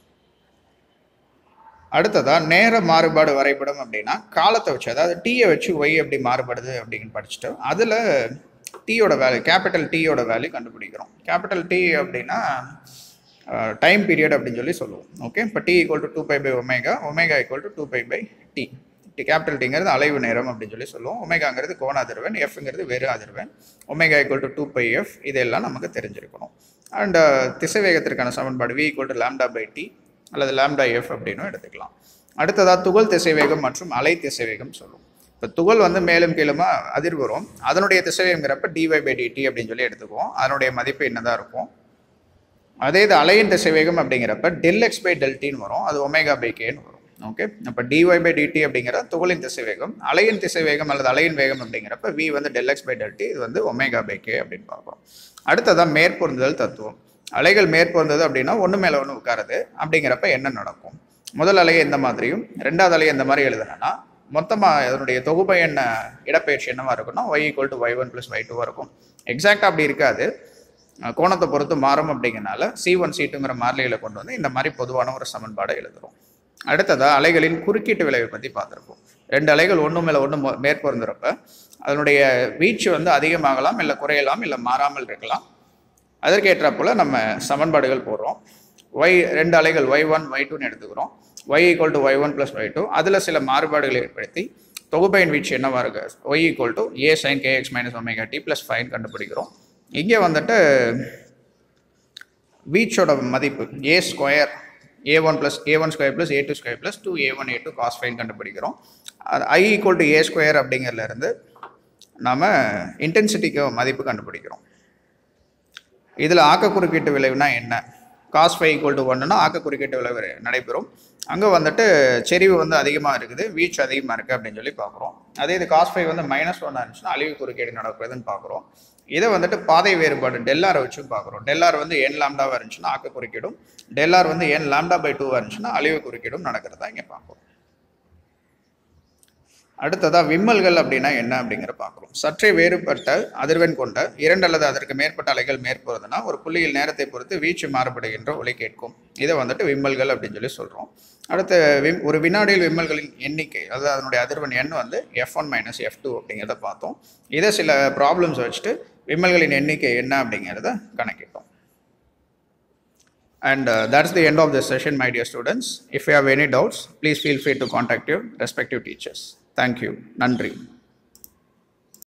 அடுத்ததா நேர மாறுபாடு வரைபடம் அப்படின்னா காலத்தை வச்சு அதாவது டீயை வச்சு ஒய் எப்படி மாறுபடுது அப்படின்னு படிச்சுட்டு அதில் டீயோட வேல்யூ கேபிட்டல் டீயோட வேல்யூ கண்டுபிடிக்கிறோம் கேபிட்டல் டி அப்படின்னா டைம் பீரியட் அப்படின்னு சொல்லி சொல்லுவோம் ஓகே இப்போ t equal to two pi by omega omega equal to two pi pi t t capital டிங்கிறது அலைவு நேரம் அப்படின்னு சொல்லி சொல்லுவோம் ஒமேகாங்கிறது கோண அதிர்வெண் எஃப்ங்கிறது வெறு அதிர்வெண் omega equal to two pi f இதெல்லாம் நமக்கு தெரிஞ்சிருக்கணும் அண்ட் திசைவேகத்திற்கான சமன்பாடு v equal to lambda by t அல்லது லேம்டா எஃப் அப்படின்னும் எடுத்துக்கலாம் அடுத்ததாக துகள் திசைவேகம் மற்றும் அலை திசைவேகம் சொல்லுவோம் இப்போ துகள் வந்து மேலும் கீழுமா அதிர்வு வரும் அதனுடைய திசைவேகங்கிறப்ப டிவை பை டிடி அப்படின்னு சொல்லி எடுத்துக்குவோம் அதனுடைய மதிப்பு என்னதான் இருக்கும் அதே இது அலையின் திசைவேகம் அப்படிங்கிறப்ப டெல் எக்ஸ் பை டெல்டின்னு வரும் அது ஒமேகா பை கேன்னு வரும் ஓகே அப்போ டிஒய் பை டிடி அப்படிங்கிற துகளின் திசைவேகம் அலையின் திசைவேகம் அல்லது அலையின் வேகம் அப்படிங்கிறப்ப வி வந்து டெல் எக்ஸ் பை டெல்டி இது வந்து ஒமேகா பை கே அப்படின்னு பார்க்குறோம் அடுத்ததான் மேற்பொருந்துதல் தத்துவம் அலைகள் மேற்பொருந்தது அப்படின்னா ஒன்று மேலே ஒன்று உட்காருது அப்படிங்கிறப்ப என்ன நடக்கும் முதல் அலையை இந்த மாதிரியும் ரெண்டாவது அலையை இந்த மாதிரி எழுதுனா மொத்தமாக அதனுடைய தொகுப்பை என்ன இடப்பெயர்ச்சி என்னவா இருக்கும்னா y equal to y one plus y டூவாக இருக்கும் எக்ஸாக்டாக அப்படி இருக்காது அஹ் கோணத்தை பொறுத்து மாறும் அப்படிங்கிறனால சி ஒன் சி டூங்கிற மாறிலிகளை கொண்டு வந்து இந்த மாதிரி பொதுவான ஒரு சமன்பாடை எழுதுறோம் அடுத்ததாக அலைகளின் குறுக்கீட்டு விளைவை பற்றி பார்த்துருப்போம் ரெண்டு அலைகள் ஒன்று மேலே ஒன்று மேற்பொருந்துறப்ப அதனுடைய வீச்சு வந்து அதிகமாகலாம் இல்லை குறையலாம் இல்லை மாறாமல் இருக்கலாம் அதற்கேற்றாப்புல நம்ம சமன்பாடுகள் போடுறோம் ஒய் ரெண்டு அலைகள் ஒய் ஒன் ஒய் டூன்னு எடுத்துக்கிறோம் y equal to y one plus y two அதில் சில மாறுபாடுகளை ஏற்படுத்தி தொகுப்பையின் வீச்சு என்னவா இருக்கு y equal to A sine k x minus omega t plus phi கண்டுபிடிக்கிறோம் இங்கே வந்துட்டு வீச்சோட மதிப்பு a square a one plus a one square plus A two square plus two a one a two cos phi கண்டுபிடிக்கிறோம் அது I equal to a square அப்படிங்கிறதுல இருந்து நாம் இன்டென்சிட்டிக்கு மதிப்பு கண்டுபிடிக்கிறோம் இதில் ஆக்க குறுக்கீட்டு விளைவுனா என்ன காஸ் ஃபைவ் ஈக்குவல் டு ஒன்றுனா ஆக்க குறுக்கீட்டு விளைவு நடைபெறும் அங்கே வந்துட்டு செறிவு வந்து அதிகமாக இருக்குது வீச்சு அதிகமாக இருக்குது அப்படின்னு சொல்லி பார்க்குறோம் அதே இது காஸ் ஃபைவ் வந்து மைனஸ் ஒன்னாக இருந்துச்சுன்னா அழிவு குறுக்கீடு நடக்கிறதுன்னு பார்க்குறோம் இதை வந்துட்டு பாதை வேறுபாடு டெல்லாரை வச்சும் பார்க்குறோம் டெல்லார் வந்து என் லாம்டாவாக இருந்துச்சுன்னா ஆக்க குறுக்கிடும் டெல்லார் வந்து என் லாம்டா பை டூவாக இருந்துச்சுன்னா அழிவு குறுக்கிடும் நடக்கிறதா இங்கே பார்க்குறோம் அடுத்ததா விம்மல்கள் அப்படின்னா என்ன அப்படிங்கிற பார்க்குறோம் சற்றே வேறுபட்ட அதிர்வெண் கொண்ட இரண்டு அல்லது அதற்கு மேற்பட்ட அலைகள் மேற்படுறதுனா ஒரு புள்ளியில் நேரத்தை பொறுத்து வீச்சு மாறுபடுகின்ற ஒலி கேட்கும் இதை வந்துட்டு விம்மல்கள் அப்படின்னு சொல்லி சொல்கிறோம் அடுத்து விம் ஒரு வினாடியில் விம்மல்களின் எண்ணிக்கை அதாவது அதனுடைய அதிர்வெண் எண் வந்து f one minus f two அப்படிங்கிறத பார்த்தோம் இதை சில ப்ராப்ளம்ஸ் வச்சுட்டு விம்மல்களின் எண்ணிக்கை என்ன அப்படிங்கிறத கணக்கிட்டோம் And uh, that's the end of this session, my dear students. If you have any doubts, please feel free to contact your respective teachers. Thank you. Nandri.